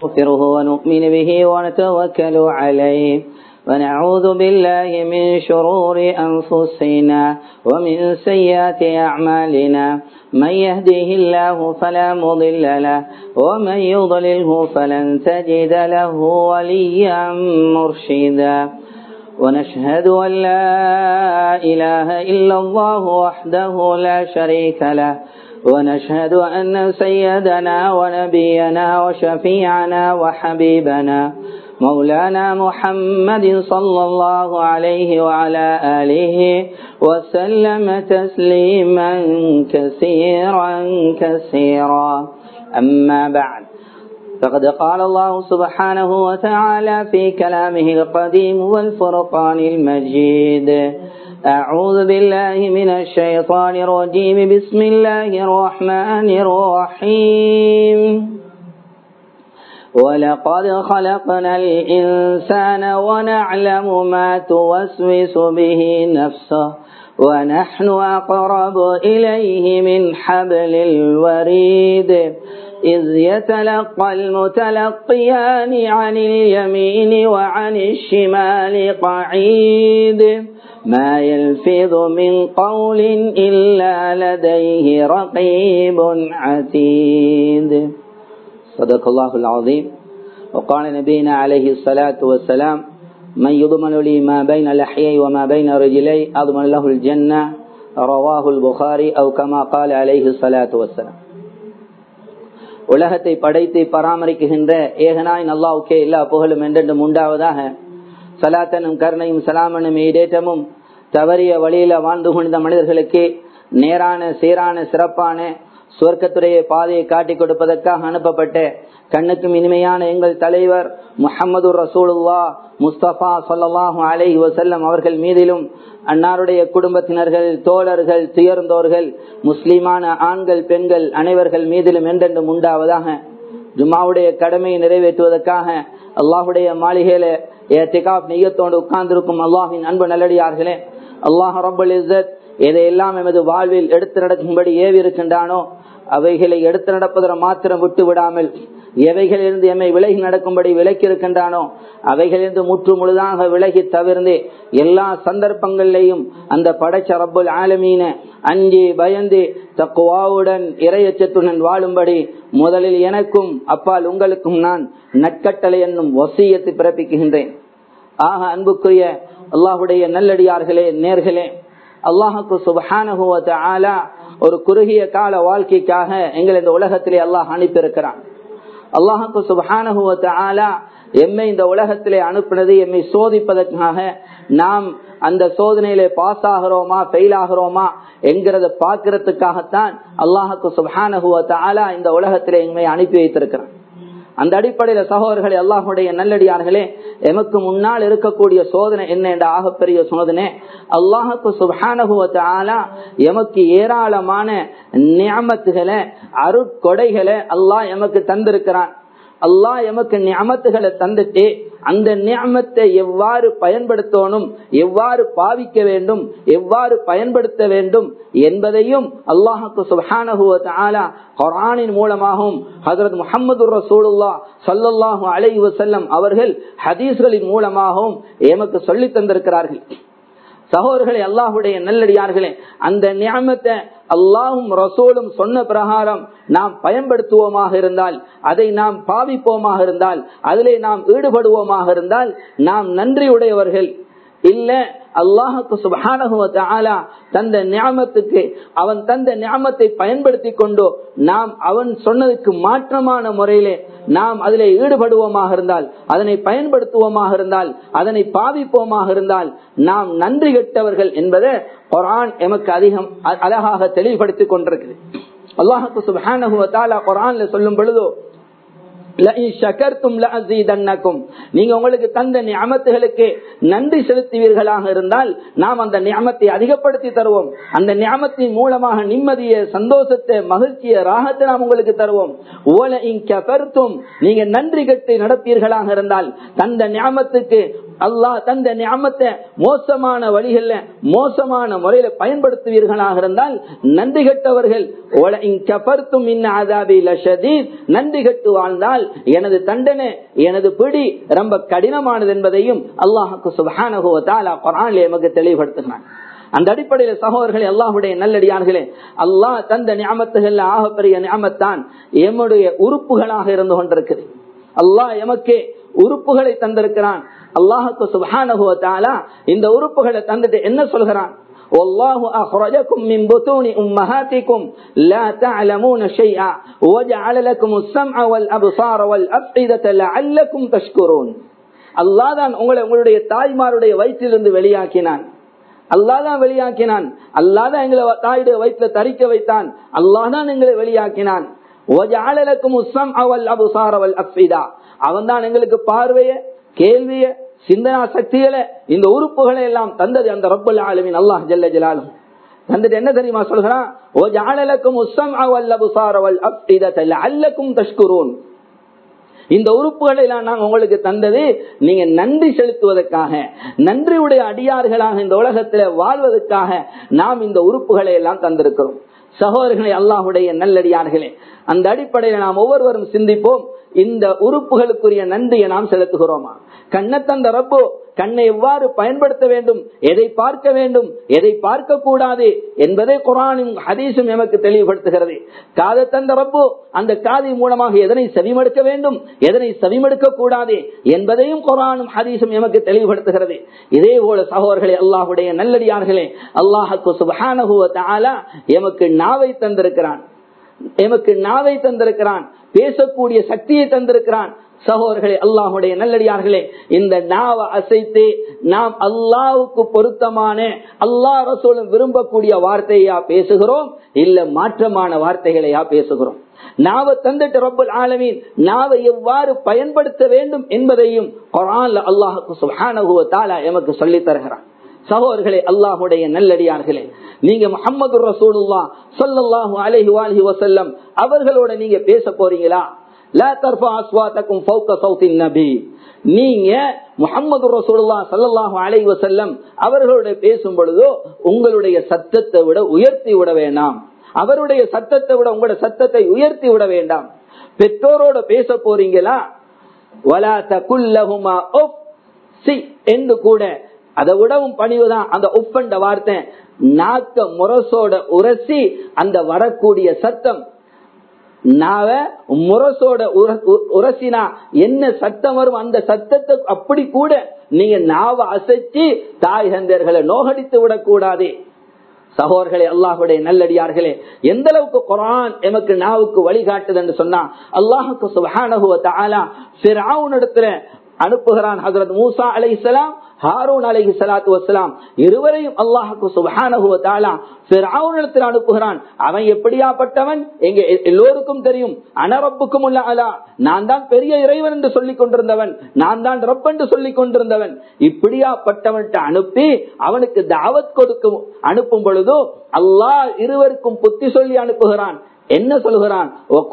نستغفره ونؤمن به ونتوكل عليه ونعوذ بالله من شرور أنفسنا ومن سيئات أعمالنا من يهده الله فلا مضل له ومن يضلله فلن تجد له وليا مرشدا ونشهد أن لا إله إلا الله وحده لا شريك له ونشهد أن سيدنا ونبينا وشفيعنا وحبيبنا مولانا محمد صلى الله عليه وعلى آله وسلم تسليما كثيرا كثيرا أما بعد فقد قال الله سبحانه وتعالى في كلامه القديم والفرقان المجيد أعوذ بالله من الشيطان الرجيم بسم الله الرحمن الرحيم ولقد خلقنا الإنسان ونعلم ما توسوس به نفسه ونحن أقرب إليه من حبل الوريد إذ يتلقى المتلقيان عن اليمين وعن الشمال قعيد ما يلفظ من قول إلا لديه رقيب عتيد صدق الله العظيم وقال نبينا عليه الصلاة والسلام من يضمن لي ما بين لحيي وما بين رجلي أضمن له الجنة رواه البخاري أو كما قال عليه الصلاة والسلام உலகத்தை படைத்து பராமரிக்குகின்ற ஏகனாய் நல்லாவுக்கே எல்லா புகழும் என்றென்றும் உண்டாவதாக சலாத்தனும் கருணையும் சலாமனும் ஈடேற்றமும் தவறிய வழியில வாழ்ந்து கொண்ட மனிதர்களுக்கு நேரான சீரான சிறப்பான சுவர்க்கத்துடைய பாதையை காட்டிக் கொடுப்பதற்காக அனுப்பப்பட்ட கண்ணுக்கும் இனிமையான எங்கள் தலைவர் முஹம்மது ரசூலுல்லா முஸ்தபா சொல்லாஹு அலஹி வசல்லம் அவர்கள் மீதிலும் அன்னாருடைய குடும்பத்தினர்கள் தோழர்கள் துயர்ந்தோர்கள் முஸ்லிமான ஆண்கள் பெண்கள் அனைவர்கள் மீதிலும் என்றென்றும் உண்டாவதாக ஜுமாவுடைய கடமையை நிறைவேற்றுவதற்காக அல்லாஹுடைய மாளிகையில ஏத்திகாப் நெய்யத்தோடு உட்கார்ந்திருக்கும் அல்லாஹின் அன்பு நல்லடியார்களே அல்லாஹ் ரபுல் இசத் எதையெல்லாம் எமது வாழ்வில் எடுத்து நடக்கும்படி ஏவி இருக்கின்றானோ அவைகளை எடுத்து நடப்பதை மாத்திரம் விட்டு விடாமல் எவைகளிலிருந்து எம்மை விலகி நடக்கும்படி விலக்கி இருக்கின்றானோ அவைகளிலிருந்து முற்று முழுதாக விலகி தவிர்ந்து எல்லா சந்தர்ப்பங்களிலையும் அந்த படைச்ச ரப்புல் ஆலமீன அஞ்சி பயந்து தக்குவாவுடன் இரையச்சத்துடன் வாழும்படி முதலில் எனக்கும் அப்பால் உங்களுக்கும் நான் நட்கட்டளை என்னும் வசியத்தை பிறப்பிக்குகின்றேன் ஆக அன்புக்குரிய அல்லாஹுடைய நல்லடியார்களே நேர்களே அல்லாஹுக்கு சுபஹானுவத்த ஆலா ஒரு குறுகிய கால வாழ்க்கைக்காக எங்கள் இந்த உலகத்திலே அல்லாஹ் அனுப்பியிருக்கிறான் அல்லாஹுக்கு சுபஹானுவத்த ஆலா எம்மை இந்த உலகத்திலே அனுப்பினது எம்மை சோதிப்பதற்காக நாம் அந்த சோதனையிலே பாஸ் ஆகிறோமா ஃபெயில் ஆகிறோமா என்கிறத பாக்குறதுக்காகத்தான் அல்லாஹுக்கு சுபஹானுவத்த ஆலா இந்த உலகத்திலே எம்மை அனுப்பி வைத்திருக்கிறான் அந்த அடிப்படையில சகோதரர்களே அல்லாஹுடைய நல்லடியார்களே எமக்கு முன்னால் இருக்கக்கூடிய சோதனை என்ன என்ற ஆகப்பெரிய சோதனை அல்லாஹுக்கு சுபானகுவத்த ஆலா எமக்கு ஏராளமான நியமத்துகளை அருட்கொடைகளை அல்லாஹ் எமக்கு தந்திருக்கிறான் அல்லாஹ் எமக்கு நியமத்துகளை தந்துட்டு அந்த நியமத்தை எவ்வாறு பயன்படுத்தணும் எவ்வாறு பாவிக்க வேண்டும் எவ்வாறு பயன்படுத்த வேண்டும் என்பதையும் அல்லாஹுக்கு சுபானகுவல குரானின் மூலமாகவும் ஹசரத் முகமது ரசூலுல்லா சல்லல்லாஹு அலை வசல்லம் அவர்கள் ஹதீஸ்களின் மூலமாகவும் எமக்கு சொல்லி தந்திருக்கிறார்கள் சகோதரர்களே அல்லாஹுடைய நல்லடியார்களே அந்த நியமத்தை அல்லாஹும் ரசூலும் சொன்ன பிரகாரம் நாம் பயன்படுத்துவோமாக இருந்தால் அதை நாம் பாவிப்போமாக இருந்தால் அதிலே நாம் ஈடுபடுவோமாக இருந்தால் நாம் நன்றியுடையவர்கள் இல்ல அல்லாஹுக்கு சுபானகுவ தந்த ஞாபகத்துக்கு அவன் தந்த ஞாபகத்தை பயன்படுத்தி கொண்டோ நாம் அவன் சொன்னதுக்கு மாற்றமான முறையிலே நாம் அதிலே ஈடுபடுவோமாக இருந்தால் அதனை பயன்படுத்துவோமாக இருந்தால் அதனை பாவிப்போமாக இருந்தால் நாம் நன்றி கெட்டவர்கள் என்பதை குரான் எமக்கு அதிகம் அழகாக தெளிவுபடுத்திக் கொண்டிருக்கிறது அல்லாஹுக்கு சுபானகுவத்தாலா குரான்ல சொல்லும் பொழுதோ நீங்க உங்களுக்கு தந்த நியமத்துகளுக்கு நன்றி செலுத்துவீர்களாக இருந்தால் நாம் அந்த நியமத்தை அதிகப்படுத்தி தருவோம் அந்த நியமத்தின் மூலமாக நிம்மதியை சந்தோஷத்தை மகிழ்ச்சியை ராகத்தை நாம் உங்களுக்கு தருவோம் ஓல இங்க நீங்க நன்றி கட்டு நடப்பீர்களாக இருந்தால் தந்த நியமத்துக்கு அல்லாஹ் தந்த ஞாபத்தை மோசமான வழிகள்ல மோசமான முறையில பயன்படுத்துவீர்களாக இருந்தால் நன்றி கெட்டவர்கள் நன்றி கெட்டு வாழ்ந்தால் எனது தண்டனை எனது பிடி ரொம்ப கடினமானது என்பதையும் அல்லாஹுக்கு சுபானுவத்தால் குரான் எமக்கு தெளிவுபடுத்துகிறான் அந்த அடிப்படையில் சகோதரர்களே அல்லாஹுடைய நல்லடியார்களே அல்லாஹ் தந்த ஞாபகத்துகள் ஆகப்பெரிய ஞாபகத்தான் எம்முடைய உறுப்புகளாக இருந்து கொண்டிருக்கிறது அல்லாஹ் எமக்கே உறுப்புகளை தந்திருக்கிறான் அல்லாஹுக்கு சுபானுவத்தாலா இந்த உறுப்புகளை தந்துட்டு என்ன சொல்கிறான் والله أخرجكم من بطون أمهاتكم لا تعلمون شيئا وجعل لكم السمع والأبصار والأفئدة لعلكم تشكرون அல்லாஹ் தான் உங்களை உங்களுடைய தாய்மாருடைய வயிற்றிலிருந்து வெளியாக்கினான் அல்லாதான் வெளியாக்கினான் அல்லாதான் எங்களை தாயுடைய வயிற்றுல தரிக்க வைத்தான் அல்லாதான் எங்களை வெளியாக்கினான் அவன் தான் எங்களுக்கு பார்வைய கேள்விய சிந்தனா சக்திகளை இந்த உறுப்புகளை எல்லாம் தந்தது அந்த ரப்பல் ஆலமின் அல்லாஹ் ஜல்ல ஜலாலும் தந்துட்டு என்ன தெரியுமா சொல்கிறான் ஓ ஜாலலக்கும் உஸ்ஸம் அவல் அபுசார் அவல் அப்இதத்தல் அல்லக்கும் தஷ்குரூன் இந்த உறுப்புகளை எல்லாம் நாங்க உங்களுக்கு தந்தது நீங்க நன்றி செலுத்துவதற்காக நன்றியுடைய அடியார்களாக இந்த உலகத்துல வாழ்வதற்காக நாம் இந்த உறுப்புகளை எல்லாம் தந்திருக்கிறோம் சகோதரர்களே அல்லாஹுடைய நல்லடியார்களே அந்த அடிப்படையில் நாம் ஒவ்வொருவரும் சிந்திப்போம் இந்த உறுப்புகளுக்குரிய நன்றியை நாம் செலுத்துகிறோமா கண்ணை தந்த ரப்போ கண்ணை எவ்வாறு பயன்படுத்த வேண்டும் எதை பார்க்க வேண்டும் எதை பார்க்க கூடாது என்பதை குரானும் ஹதீஸும் எமக்கு தெளிவுபடுத்துகிறது காதை தந்த ரப்போ அந்த காதை மூலமாக எதனை செவிமடுக்க வேண்டும் எதனை செவிமடுக்க கூடாது என்பதையும் குரானும் ஹதீஸும் எமக்கு தெளிவுபடுத்துகிறது இதே போல சகோதரர்களே அல்லாஹுடைய நல்லடியார்களே அல்லாஹுக்கு சுபஹானஹுவ தஆலா எமக்கு நாவை தந்திருக்கிறான் எமக்கு நாவை தந்திருக்கிறான் பேசக்கூடிய சக்தியை தந்திருக்கிறான் சகோதரர்களே அல்லாஹுடைய நல்லடியார்களே இந்த நாவை அசைத்து நாம் அல்லாவுக்கு பொருத்தமான அல்லாஹ் ரசூலும் விரும்பக்கூடிய வார்த்தையா பேசுகிறோம் இல்ல மாற்றமான வார்த்தைகளையா பேசுகிறோம் நாவை தந்துட்டு ரப்பல் ஆலமீன் நாவை எவ்வாறு பயன்படுத்த வேண்டும் என்பதையும் குரான்ல அல்லாஹுக்கு சுஹானகுவ தாலா எமக்கு சொல்லி தருகிறான் சகோதரர்களே அல்லாஹுடைய நல்லடியார்களே நீங்க முகமது ரசூலுல்லா சொல்லல்லாஹு அலஹி வாலி வசல்லம் அவர்களோட நீங்க பேச போறீங்களா லா தர்ஃபா அஸ்வாத்தக்கும் ஃபௌக சௌத்தின் நபி நீங்க முகமது ரசூலுல்லா சல்லல்லாஹு அலைஹி வஸல்லம் அவர்களோட பேசும் பொழுதோ உங்களுடைய சத்தத்தை விட உயர்த்தி விட வேண்டாம் அவருடைய சத்தத்தை விட உங்களோட சத்தத்தை உயர்த்தி விட வேண்டாம் பெற்றோரோட பேச போறீங்களா வலா தகுல்லஹுமா உஃப் சி என்று கூட அதை விடவும் பணிவுதான் அந்த உப்பண்ட வார்த்தை நாக்க முரசோட உரசி அந்த வரக்கூடிய சத்தம் நாவ முரசோட உரசினா என்ன சத்தம் வரும் அந்த சத்தத்தை அப்படி கூட நீங்க நாவ அசைச்சு தாய் தந்தர்களை நோகடித்து விடக்கூடாது சகோதர்களே அல்லாஹுடைய நல்லடியார்களே எந்த அளவுக்கு குரான் எமக்கு நாவுக்கு வழிகாட்டுது என்று சொன்னா அல்லாஹுக்கு சுபஹானஹுவ தஆலா ஃபிரௌனிடத்துல அனுப்புகிறான் ஹசரத் மூசா அலை இஸ்லாம் ஹாரூன் அலை சலாத்து வசலாம் இருவரையும் அல்லாஹுக்கு சுபஹானஹுவ தாலா ஃபிரௌனிடத்தில் அனுப்புகிறான் அவன் எப்படியாப்பட்டவன் எங்க எல்லோருக்கும் தெரியும் அனரப்புக்கும் உள்ள அலா நான் தான் பெரிய இறைவன் என்று சொல்லிக் கொண்டிருந்தவன் நான் தான் ரப் என்று சொல்லிக் கொண்டிருந்தவன் இப்படியாப்பட்டவன்ட்டு அனுப்பி அவனுக்கு தாவத் கொடுக்கும் அனுப்பும் பொழுதோ அல்லாஹ் இருவருக்கும் புத்தி சொல்லி அனுப்புகிறான் என்ன சொல்கிறான்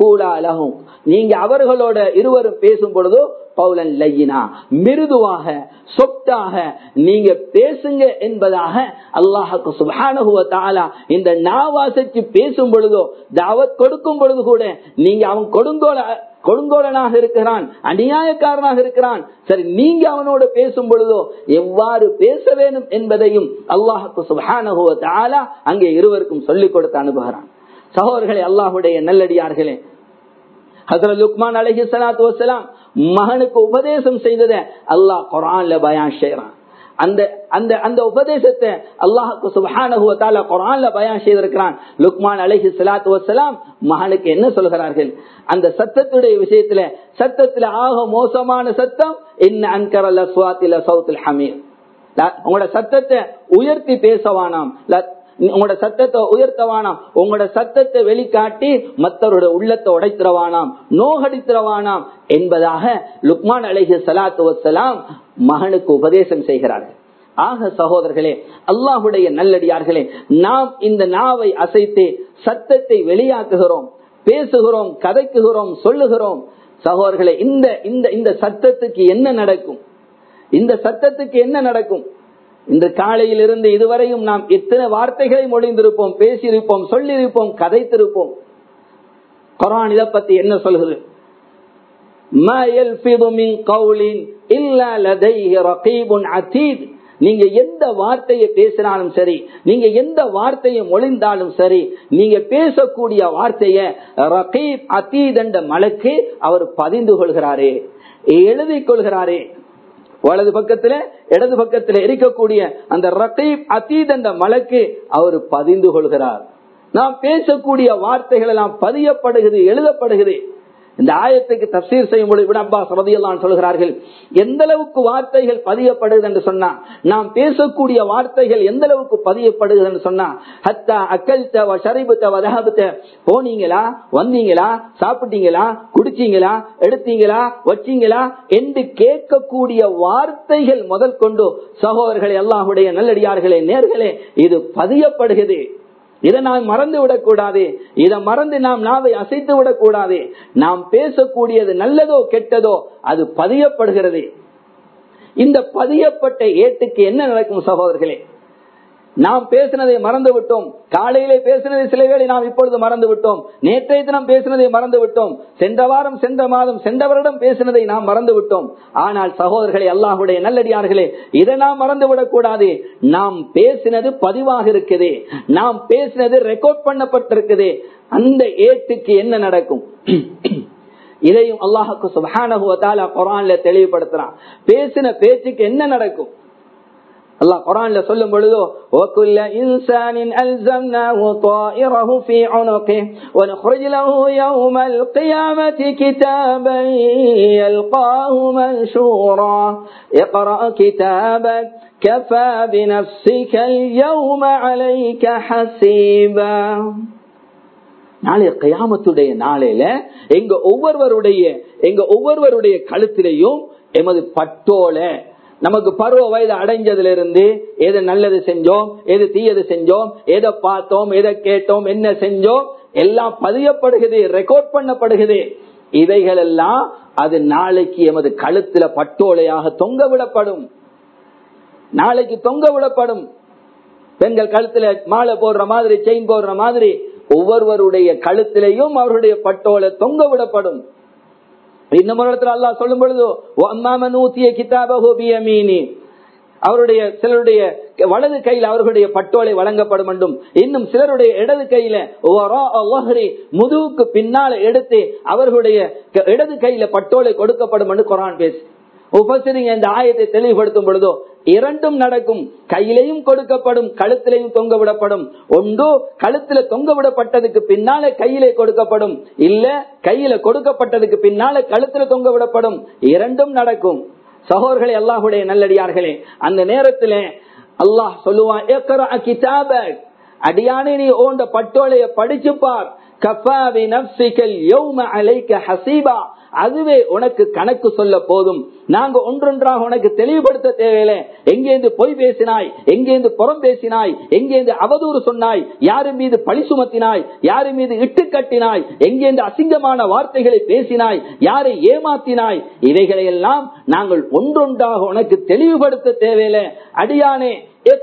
நீங்க அவர்களோட இருவரும் பேசும் பொழுதோ பவுலன் லையினா மிருதுவாக சொத்தாக நீங்க பேசுங்க என்பதாக அல்லாஹுக்கு சுபானுகுவ தாலா இந்த நாவாசைக்கு பேசும் பொழுதோ தாவத் கொடுக்கும் பொழுது கூட நீங்க அவன் கொடுங்கோல கொடுங்கோலனாக இருக்கிறான் அநியாயக்காரனாக இருக்கிறான் சரி நீங்க அவனோட பேசும் பொழுதோ எவ்வாறு பேச வேண்டும் என்பதையும் அல்லாஹுக்கு சுபானுகுவ தாலா அங்கே இருவருக்கும் சொல்லிக் கொடுத்து அனுப்புகிறான் சகோதரர்களே அல்லாஹுடைய நல்லடியார்களே ஹசரத் லுக்மான் அலஹி சலாத்து வசலாம் மகனுக்கு உபதேசம் செய்தத அல்லாஹ் குரான்ல பயான் செய்யறான் அந்த அந்த அந்த உபதேசத்தை அல்லாஹுக்கு சுபஹானஹுவத்தால குரான்ல பயான் செய்திருக்கிறான் லுக்மான் அலஹி சலாத்து வசலாம் மகனுக்கு என்ன சொல்கிறார்கள் அந்த சத்தத்துடைய விஷயத்துல சத்தத்துல ஆக மோசமான சத்தம் என்ன அன்கரல் அஸ்வாத்தில சவுத்தில் ஹமீர் உங்களோட சத்தத்தை உயர்த்தி பேசவானாம் உங்களோட சத்தத்தை உயர்த்தவானாம் உங்களோட சத்தத்தை வெளிக்காட்டி மற்றவரோட உள்ளத்தை உடைத்திரவானாம் நோகடித்திரவானாம் என்பதாக லுக்மான் அலஹி சலாத்து வசலாம் மகனுக்கு உபதேசம் செய்கிறார்கள் ஆக சகோதரர்களே அல்லாஹுடைய நல்லடியார்களே நாம் இந்த நாவை அசைத்து சத்தத்தை வெளியாக்குகிறோம் பேசுகிறோம் கதைக்குகிறோம் சொல்லுகிறோம் சகோதரர்களே இந்த இந்த இந்த சத்தத்துக்கு என்ன நடக்கும் இந்த சத்தத்துக்கு என்ன நடக்கும் இந்த காலையில் இருந்து இதுவரையும் நாம் எத்தனை வார்த்தைகளை மொழிந்திருப்போம் பேசியிருப்போம் சொல்லியிருப்போம் கதைத்திருப்போம் குரான் இதை பத்தி என்ன சொல்கிறது ما يلفظ من قول إلا لديه رقيب عتيد நீங்க எந்த வார்த்தையை பேசினாலும் சரி நீங்க எந்த வார்த்தையை மொழிந்தாலும் சரி நீங்க பேசக்கூடிய வார்த்தைய ரகீப் அத்தீத் என்ற மலக்கு அவர் பதிந்து கொள்கிறாரே எழுதிக் கொள்கிறாரே வலது பக்கத்துல இடது பக்கத்துல இருக்கக்கூடிய அந்த ரகீப் அத்தீத் என்ற மலக்கு அவர் பதிந்து கொள்கிறார் நாம் பேசக்கூடிய வார்த்தைகள் எல்லாம் பதியப்படுகிறது எழுதப்படுகிறது இந்த ஆயத்துக்கு தப்சீர் செய்யும் பொழுது இப்னு அப்பாஸ் ரதியல்லான் சொல்கிறார்கள் எந்த அளவுக்கு வார்த்தைகள் பதியப்படுது என்று சொன்னா நாம் பேசக்கூடிய வார்த்தைகள் எந்த அளவுக்கு பதியப்படுது என்று சொன்னா ஹத்தா அக்கல்த ஷரிபுத்த வதஹபுத்த போனீங்களா வந்தீங்களா சாப்பிட்டீங்களா குடிச்சீங்களா எடுத்தீங்களா வச்சீங்களா என்று கேட்கக்கூடிய வார்த்தைகள் முதல் கொண்டு சகோதரர்களே அல்லாஹுடைய நல்லடியார்களே நேர்களே இது பதியப்படுகிறது இதை நாம் மறந்து விடக்கூடாது இதை மறந்து நாம் நாவை அசைத்து விடக்கூடாது நாம் பேசக்கூடியது நல்லதோ கெட்டதோ அது பதியப்படுகிறது இந்த பதியப்பட்ட ஏட்டுக்கு என்ன நடக்கும் சகோதரர்களே நாம் பேசினதை மறந்து விட்டோம் காலையிலே பேசினதை சில வேளை நாம் இப்பொழுது மறந்து விட்டோம் நேற்றைய தினம் பேசினதை மறந்து விட்டோம் சென்ற வாரம் சென்ற மாதம் சென்ற வருடம் பேசினதை நாம் மறந்து விட்டோம் ஆனால் சகோதரர்களே அல்லாஹுடைய நல்லடியார்களே இதை நாம் மறந்து விடக்கூடாது நாம் பேசினது பதிவாக இருக்குது நாம் பேசினது ரெக்கார்ட் பண்ணப்பட்டிருக்குது அந்த ஏட்டுக்கு என்ன நடக்கும் இதையும் அல்லாஹுக்கு சுபானகுவத்தால குரான்ல தெளிவுபடுத்துறான் பேசின பேச்சுக்கு என்ன நடக்கும் அல்லாஹ் குரான்ல சொல்லும் பொழுதோ وَكُلَّ إِنسَانٍ أَلْزَمْنَاهُ طَائِرَهُ فِي عُنُقِهِ وَنُخْرِجْ لَهُ يَوْمَ الْقِيَامَةِ كِتَابًا يَلْقَاهُ مَنشُورًا اقْرَأْ كِتَابَكَ كَفَى بِنَفْسِكَ الْيَوْمَ عَلَيْكَ حَسِيبًا நாளைய கயாமத்துடைய நாளையில எங்க ஒவ்வொருவருடைய எங்க ஒவ்வொருவருடைய கழுத்திலையும் எமது பட்டோல நமக்கு பருவ வயது அடைஞ்சதுல இருந்து எது நல்லது செஞ்சோம் எது தீயது செஞ்சோம் எதை பார்த்தோம் எதை கேட்டோம் என்ன செஞ்சோம் எல்லாம் பதியப்படுகிறது ரெக்கார்ட் பண்ணப்படுகிறது இவைகள் எல்லாம் அது நாளைக்கு எமது கழுத்துல பட்டோலையாக தொங்க விடப்படும் நாளைக்கு தொங்க விடப்படும் பெண்கள் கழுத்துல மாலை போடுற மாதிரி செயின் போடுற மாதிரி ஒவ்வொருவருடைய கழுத்திலையும் அவருடைய பட்டோலை தொங்க விடப்படும் இன்னும் இடத்துல அல்லா சொல்லும் பொழுது அம்மாமன் ஊத்திய கிதாபகோ பியமீனி அவருடைய சிலருடைய வலது கையில் அவர்களுடைய பட்டோலை வழங்கப்படும் என்றும் இன்னும் சிலருடைய இடது கையில முதுகுக்கு பின்னால எடுத்து அவர்களுடைய இடது கையில பட்டோலை கொடுக்கப்படும் என்று குரான் பேசு உபசரிங்க இந்த ஆயத்தை தெளிவுபடுத்தும் பொழுதோ இரண்டும் நடக்கும் கையிலையும் கொடுக்கப்படும் கழுத்திலையும் தொங்க விடப்படும் ஒன்று கழுத்துல தொங்க விடப்பட்டதுக்கு பின்னால கையிலே கொடுக்கப்படும் இல்ல கையில கொடுக்கப்பட்டதுக்கு பின்னால கழுத்துல தொங்க விடப்படும் இரண்டும் நடக்கும் சகோதரர்களே அல்லாஹுடைய நல்லடியார்களே அந்த நேரத்துல அல்லாஹ் சொல்லுவான் அடியானே நீ ஓண்ட பட்டோலைய படிச்சு பார் கஃபாவி நப்சிக்கல் யௌம அலைக்க ஹசீபா அதுவே உனக்கு கணக்கு சொல்ல போதும் நாங்க ஒன்றொன்றாக உனக்கு தெளிவுபடுத்த தேவையில்லை எங்கேந்து பொய் பேசினாய் எங்கேந்து புறம் பேசினாய் எங்கேந்து அவதூறு சொன்னாய் யாரு மீது பழி சுமத்தினாய் யாரு மீது இட்டு கட்டினாய் எங்கேந்து அசிங்கமான வார்த்தைகளை பேசினாய் யாரை ஏமாத்தினாய் இவைகளை எல்லாம் நாங்கள் ஒன்றொன்றாக உனக்கு தெளிவுபடுத்த தேவையில்லை அடியானே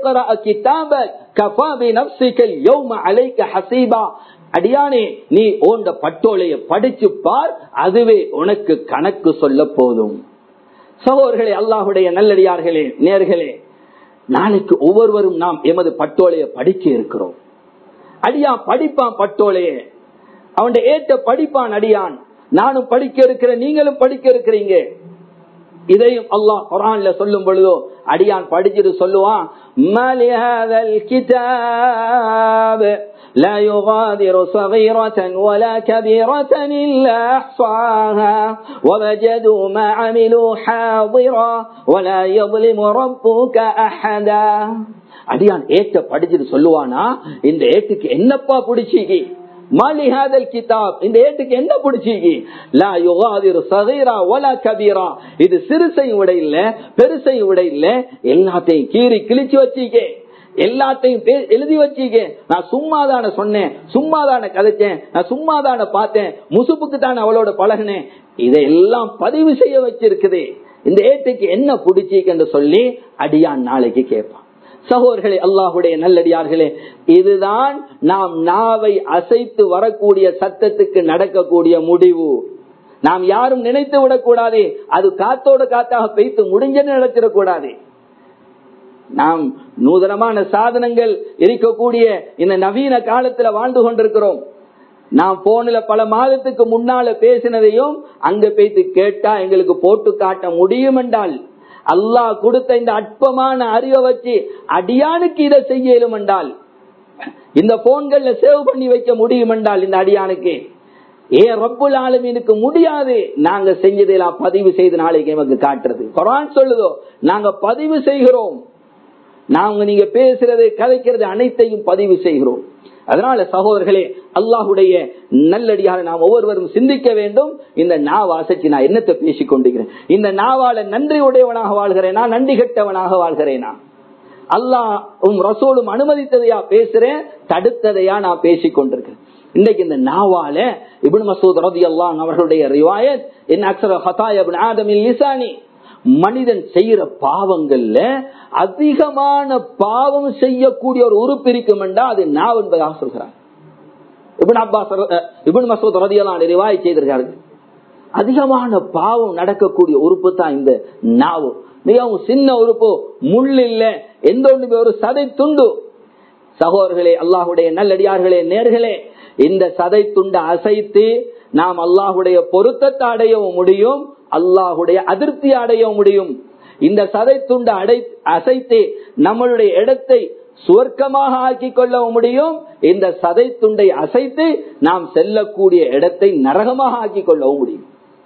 அடியானே நீ ஓண்ட பட்டோலைய படிச்சு பார் அதுவே உனக்கு கணக்கு சொல்ல போதும் சகோதர்களே அல்லாஹுடைய நல்லடியார்களே நேர்களே நாளைக்கு ஒவ்வொருவரும் நாம் எமது பட்டோலைய படிக்க இருக்கிறோம் அடியா படிப்பான் பட்டோலைய அவன் ஏற்ற படிப்பான் அடியான் நானும் படிக்க இருக்கிறேன் நீங்களும் படிக்க இருக்கிறீங்க இதையும் அல்லாஹ் குரான்ல சொல்லும் பொழுதோ அடியான் படிச்சுட்டு சொல்லுவான் لا يغادر صغيرة ولا كبيرة إلا أحصاها ووجدوا ما عملوا حاضرا ولا يظلم ربك أحدا அடியான் ஏற்ற படிச்சுட்டு சொல்லுவானா இந்த ஏட்டுக்கு என்னப்பா பிடிச்சிக்கி மாலிஹாதல் கிதாப் இந்த ஏட்டுக்கு என்ன பிடிச்சிக்கி லா யுகாதிரு சகைரா ஒலா கபீரா இது சிறுசையும் விட இல்ல பெருசையும் விட இல்ல எல்லாத்தையும் கீறி கிழிச்சு வச்சிக்கே எல்லாத்தையும் எழுதி வச்சிக்க நான் சும்மாதான சொன்னேன் சும்மாதான கதைச்சேன் நான் சும்மாதான பார்த்தேன் முசுப்புக்கு தான் அவளோட பழகினேன் இதையெல்லாம் பதிவு செய்ய வச்சிருக்குது இந்த ஏட்டுக்கு என்ன பிடிச்சிக்கு சொல்லி அடியான் நாளைக்கு கேட்பான் சகோதரர்களே அல்லாஹுடைய நல்லடியார்களே இதுதான் நாம் நாவை அசைத்து வரக்கூடிய சத்தத்துக்கு நடக்கக்கூடிய முடிவு நாம் யாரும் நினைத்து விடக்கூடாது அது காத்தோடு காத்தாக பெய்த்து முடிஞ்சன்னு நினைச்சிடக்கூடாது நாம் நூதனமான சாதனங்கள் இருக்கக்கூடிய இந்த நவீன காலத்துல வாழ்ந்து கொண்டிருக்கிறோம் நாம் போன்ல பல மாதத்துக்கு முன்னால பேசினதையும் அங்க பேத்து கேட்டா எங்களுக்கு போட்டு காட்ட முடியும் என்றால் அல்லாஹ் கொடுத்த இந்த அற்பமான அறிவை வச்சு அடியானுக்கு இதை செய்ய இயலும் என்றால் இந்த போன்கள்ல சேவ் பண்ணி வைக்க முடியும் என்றால் இந்த அடியானுக்கு ஏன் ரப்புல் ஆலமீனுக்கு முடியாது நாங்க செஞ்சதெல்லாம் பதிவு செய்து நாளைக்கு எமக்கு காட்டுறது குரான் சொல்லுதோ நாங்க பதிவு செய்கிறோம் நாங்க நீங்க பேசுறது கதைக்கிறது அனைத்தையும் பதிவு செய்கிறோம் அதனால சகோதரர்களே அல்லாஹுடைய நல்லடியாக நாம் ஒவ்வொருவரும் சிந்திக்க வேண்டும் இந்த நாவ அசைச்சு நான் என்னத்தை பேசிக் கொண்டிருக்கிறேன் இந்த நாவால நன்றி உடையவனாக வாழ்கிறேனா நன்றி கெட்டவனாக வாழ்கிறேனா அல்லாஹும் ரசோலும் அனுமதித்ததையா பேசுறேன் தடுத்ததையா நான் பேசிக் கொண்டிருக்கிறேன் இன்னைக்கு இந்த நாவால இபின் மசூத் ரதி அல்லான் அவர்களுடைய ரிவாயத் என் அக்சர ஹதாய் ஆதமில் லிசானி மனிதன் செய்யற பாவங்கள்ல அதிகமான பாவம் செய்யக்கூடிய ஒரு உறுப்பு இருக்கும் என்றா அது நாவ் என்பதாக சொல்கிறார் இபின் அப்பாஸ் இபின் மசூத் ரதியெல்லாம் ரிவாய் செய்திருக்கார்கள் அதிகமான பாவம் நடக்கக்கூடிய உறுப்பு தான் இந்த நாவு மிகவும் சின்ன உறுப்பு முள் இல்ல எந்த ஒண்ணுமே ஒரு சதை துண்டு சகோதரர்களே அல்லாஹுடைய நல்லடியார்களே நேர்களே இந்த சதை துண்டை அசைத்து நாம் அல்லாஹுடைய பொருத்தத்தை அடையவும் முடியும் அல்லாஹுடைய அதிருப்தி அடையவும் முடியும் இந்த சதை துண்டை அடை அசைத்து நம்மளுடைய இடத்தை சுவர்க்கமாக ஆக்கி கொள்ளவும் முடியும் இந்த சதை துண்டை அசைத்து நாம் செல்லக்கூடிய இடத்தை நரகமாக ஆக்கி கொள்ளவும் முடியும்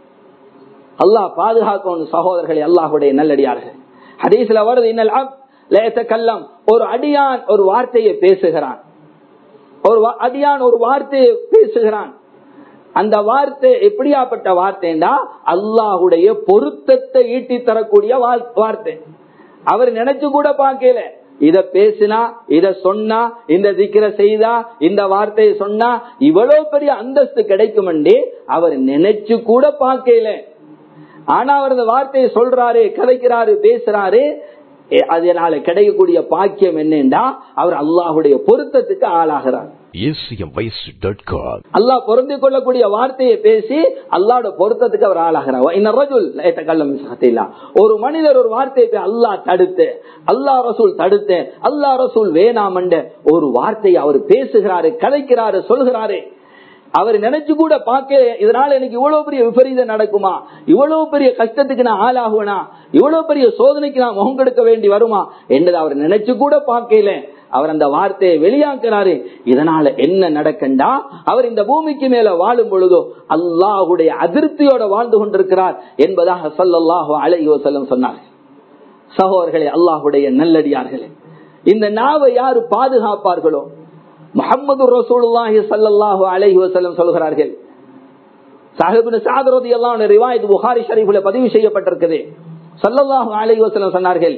அல்லாஹ் பாதுகாக்கணும் சகோதரர்களை அல்லாஹுடைய நல்லடியார்கள் ஹதீஸ்ல வருது இன்னல் கல்லம் ஒரு அடியான் ஒரு வார்த்தையை பேசுகிறான் ஒரு அடியான் ஒரு வார்த்தையை பேசுகிறான் அந்த வார்த்தை எப்படியாப்பட்ட வார்த்தைண்டா அல்லாஹுடைய பொருத்தத்தை ஈட்டி தரக்கூடிய வார்த்தை அவர் நினைச்சு கூட பார்க்கல இத பேசினா இத சொன்னா இந்த திக்கிற செய்தா இந்த வார்த்தையை சொன்னா இவ்வளவு பெரிய அந்தஸ்து கிடைக்கும் அவர் நினைச்சு கூட பார்க்கல ஆனா அவர் இந்த வார்த்தையை சொல்றாரு கதைக்கிறாரு பேசுறாரு அதனால கிடைக்கக்கூடிய பாக்கியம் என்னண்டா அவர் அல்லாஹுடைய பொருத்தத்துக்கு ஆளாகிறார் அல்லாஹ் பொருந்தி கொள்ளக்கூடிய வார்த்தையை பேசி அல்லாட பொருத்தத்துக்கு அவர் ஆளாகிறார் ஒரு மனிதர் ஒரு வார்த்தையை அல்லாஹ் தடுத்து அல்லா ரசூல் தடுத்து அல்லா ரசூல் வேணாமண்ட ஒரு வார்த்தையை அவர் பேசுகிறாரு கதைக்கிறாரு சொல்கிறாரு அவர் நினைச்சு கூட பார்க்க இதனால எனக்கு இவ்வளவு பெரிய விபரீதம் நடக்குமா இவ்வளவு பெரிய கஷ்டத்துக்கு நான் ஆளாகுவேனா இவ்வளவு பெரிய சோதனைக்கு நான் முகம் கொடுக்க வேண்டி வருமா என்றது அவர் நினைச்சு கூட பார்க்கல அவர் அந்த வார்த்தையை வெளியாக்குறாரு இதனால என்ன நடக்கண்டா அவர் இந்த பூமிக்கு மேல வாழும் பொழுதோ அல்லாஹுடைய அதிருப்தியோட வாழ்ந்து கொண்டிருக்கிறார் என்பதாக சல்லாஹு அலையோ செல்லம் சொன்னார் சகோதரர்களே அல்லாஹுடைய நல்லடியார்களே இந்த நாவை யாரு பாதுகாப்பார்களோ முகமது ரசூலுல்லாஹி சல்லாஹூ அலைஹி வசல்லம் சொல்கிறார்கள் சாஹிபின் சாதரதி எல்லாம் ரிவாயத் புகாரி ஷரீஃபில் பதிவு செய்யப்பட்டிருக்குது சல்லல்லாஹு அலைஹி வசல்லம் சொன்னார்கள்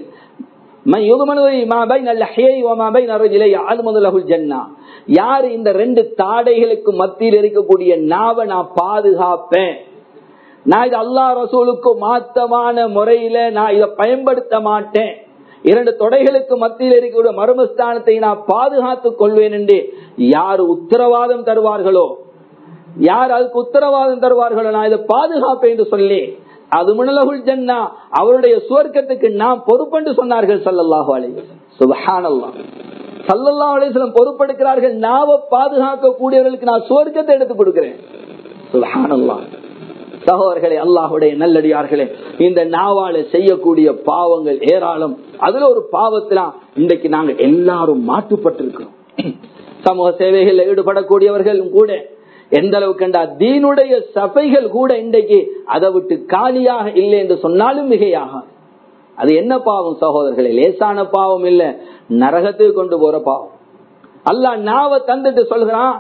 யாரு இந்த ரெண்டு தாடைகளுக்கு மத்தியில் இருக்கக்கூடிய நாவை நான் பாதுகாப்பேன் நான் இது அல்லா ரசூலுக்கு மாத்தமான முறையில நான் இதை பயன்படுத்த மாட்டேன் இரண்டு தொடைகளுக்கு மத்தியில் இருக்கக்கூடிய மர்மஸ்தானத்தை நான் பாதுகாத்துக் கொள்வேன் என்று யார் உத்தரவாதம் தருவார்களோ யார் அதுக்கு உத்தரவாதம் தருவார்களோ நான் இதை பாதுகாப்பேன் என்று சொல்லி அது முனலகுல் ஜன்னா அவருடைய சுவர்க்கத்துக்கு நாம் பொறுப்பென்று சொன்னார்கள் சல்லல்லாஹு அலைஹி சுபஹானல்லா சல்லல்லா அலிஸ்லம் பொறுப்பெடுக்கிறார்கள் நாவ பாதுகாக்க கூடியவர்களுக்கு நான் சுவர்க்கத்தை எடுத்து கொடுக்கிறேன் சுபஹானல்லா சகோதரர்களே அல்லாஹுடைய நல்லடியார்களே இந்த நாவால செய்யக்கூடிய பாவங்கள் ஏராளம் அதுல ஒரு பாவத்திலாம் இன்றைக்கு நாங்க எல்லாரும் மாட்டுப்பட்டிருக்கிறோம் சமூக சேவைகளில் ஈடுபடக்கூடியவர்களும் கூட எந்த அளவுக்கு கண்டா தீனுடைய சபைகள் கூட இன்றைக்கு அதை விட்டு காலியாக இல்லை என்று சொன்னாலும் மிகையாக அது என்ன பாவம் சகோதரர்களே லேசான பாவம் இல்ல நரகத்துக்கு கொண்டு போற பாவம் அல்ல நாவ தந்துட்டு சொல்கிறான்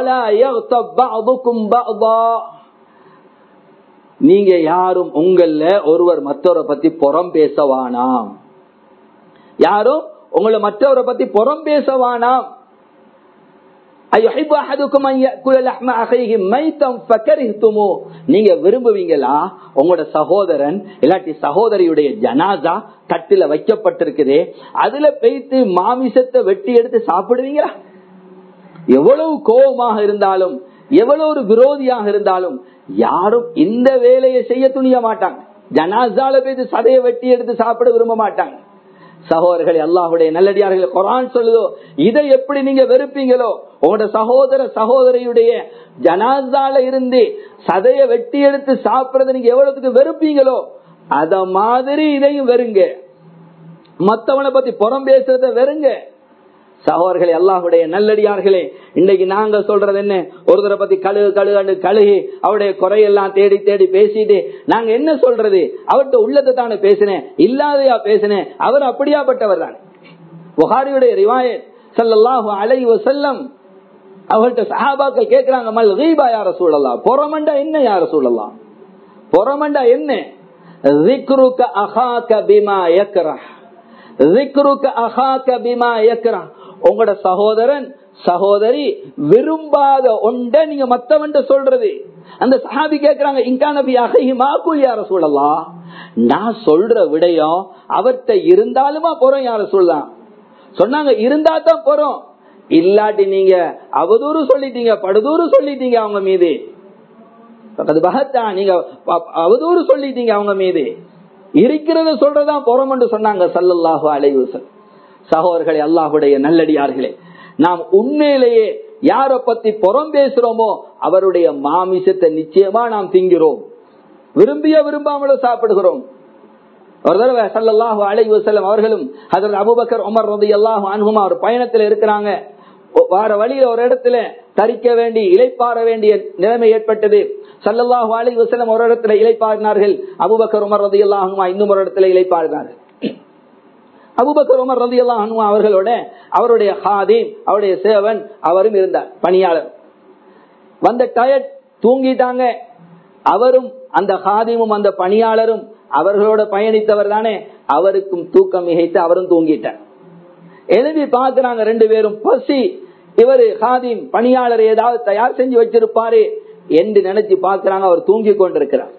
நீங்க யாரும் உங்கள ஒருவர் மற்றவரை பத்தி புறம் பேசவானாம் யாரும் உங்களை மற்றவரை பத்தி புறம் பேசவானாம் أيحب أحدكم أن يأكل لحم أخيه ميتا فكرهتموه நீங்க விரும்புவீங்களா உங்களோட சகோதரன் இல்லாட்டி சகோதரியுடைய ஜனாசா கட்டில வைக்கப்பட்டிருக்குதே அதுல பெய்த்து மாமிசத்தை வெட்டி எடுத்து சாப்பிடுவீங்களா எவ்வளவு கோபமாக இருந்தாலும் எவ்வளவு ஒரு விரோதியாக இருந்தாலும் யாரும் இந்த வேலையை செய்ய துணிய மாட்டாங்க ஜனாசால போய் சதையை வெட்டி எடுத்து சாப்பிட விரும்ப மாட்டாங்க சகோதரர்களே அல்லாஹுடைய நல்லடியார்கள் குரான் சொல்லுதோ இதை எப்படி நீங்க வெறுப்பீங்களோ உங்களோட சகோதர சகோதரியுடைய ஜனாசால இருந்து சதைய வெட்டி எடுத்து சாப்பிடறத நீங்க எவ்வளவுக்கு வெறுப்பீங்களோ அத மாதிரி இதையும் வெறுங்க மத்தவனை பத்தி புறம் பேசுறத வெறுங்க சகோதரர்களே அல்லாஹுடைய நல்லடியார்களே இன்னைக்கு நாங்க சொல்றது என்ன ஒருத்தரை பத்தி கழுகு கழுகு கழுகி அவருடைய குறையெல்லாம் தேடி தேடி பேசிட்டு நாங்க என்ன சொல்றது அவர்கிட்ட உள்ளத்தை தானே பேசினேன் இல்லாதையா பேசினேன் அவர் அப்படியாப்பட்டவர் தான் புகாரியுடைய ரிவாயத் சல்லாஹு அலை செல்லம் அவர்கிட்ட சஹாபாக்கள் கேட்கிறாங்க மல் ரீபா யார சூழலாம் பொறமண்டா என்ன யார சூழலாம் பொறமண்டா என்ன ذكرك أخاك بما يكره ذكرك أخاك بما يكره உங்களோட சகோதரன் சகோதரி விரும்பாத ஒன்றை நீங்க மத்தவன் சொல்றது அந்த சஹாபி கேக்குறாங்க இங்கா நபி அகஹி மாக்குல் யார சொல்லலாம் நான் சொல்ற விடயம் அவர்கிட்ட இருந்தாலுமா போறோம் யார சொல்லலாம் சொன்னாங்க இருந்தா தான் போறோம் இல்லாட்டி நீங்க அவதூறு சொல்லிட்டீங்க படுதூறு சொல்லிட்டீங்க அவங்க மீது பகத்தா நீங்க அவதூறு சொல்லிட்டீங்க அவங்க மீது இருக்கிறத சொல்றதா புறம் என்று சொன்னாங்க சல்லல்லாஹு அலைவசன் சகோதரர்களே அல்லாஹுடைய நல்லடியார்களே நாம் உண்மையிலேயே யார பத்தி புறம் பேசுறோமோ அவருடைய மாமிசத்தை நிச்சயமா நாம் திங்கிறோம் விரும்பிய விரும்பாமலோ சாப்பிடுகிறோம் ஒரு தடவை சல்லாஹு அலை வசல்லம் அவர்களும் அதில் அபுபக்கர் உமர் ரதி அல்லாஹு அனுகுமா ஒரு பயணத்தில் இருக்கிறாங்க வார வழியில ஒரு இடத்துல தரிக்க வேண்டி இலைப்பாற வேண்டிய நிலைமை ஏற்பட்டது சல்லல்லாஹு அலை வசலம் ஒரு இடத்துல இலைப்பாடினார்கள் அபுபக்கர் உமர் ரதி அல்லாஹுமா இன்னும் ஒரு இடத்துல இலைப்பாடினார்கள் அபுபக்கர் உமர் ரதி அல்லாஹுமா அவர்களோட அவருடைய ஹாதீம் அவருடைய சேவன் அவரும் இருந்தார் பணியாளர் வந்த டயர்ட் தூங்கிட்டாங்க அவரும் அந்த ஹாதிமும் அந்த பணியாளரும் அவர்களோட பயணித்தவர் தானே அவருக்கும் தூக்கம் மிகைத்து அவரும் தூங்கிட்டார் எழுதி பாக்குறாங்க ரெண்டு பேரும் பசி இவரு ஹாதிம் பணியாளர் ஏதாவது தயார் செஞ்சு வச்சிருப்பாரு என்று நினைச்சு பாக்குறாங்க அவர் தூங்கி கொண்டிருக்கிறார்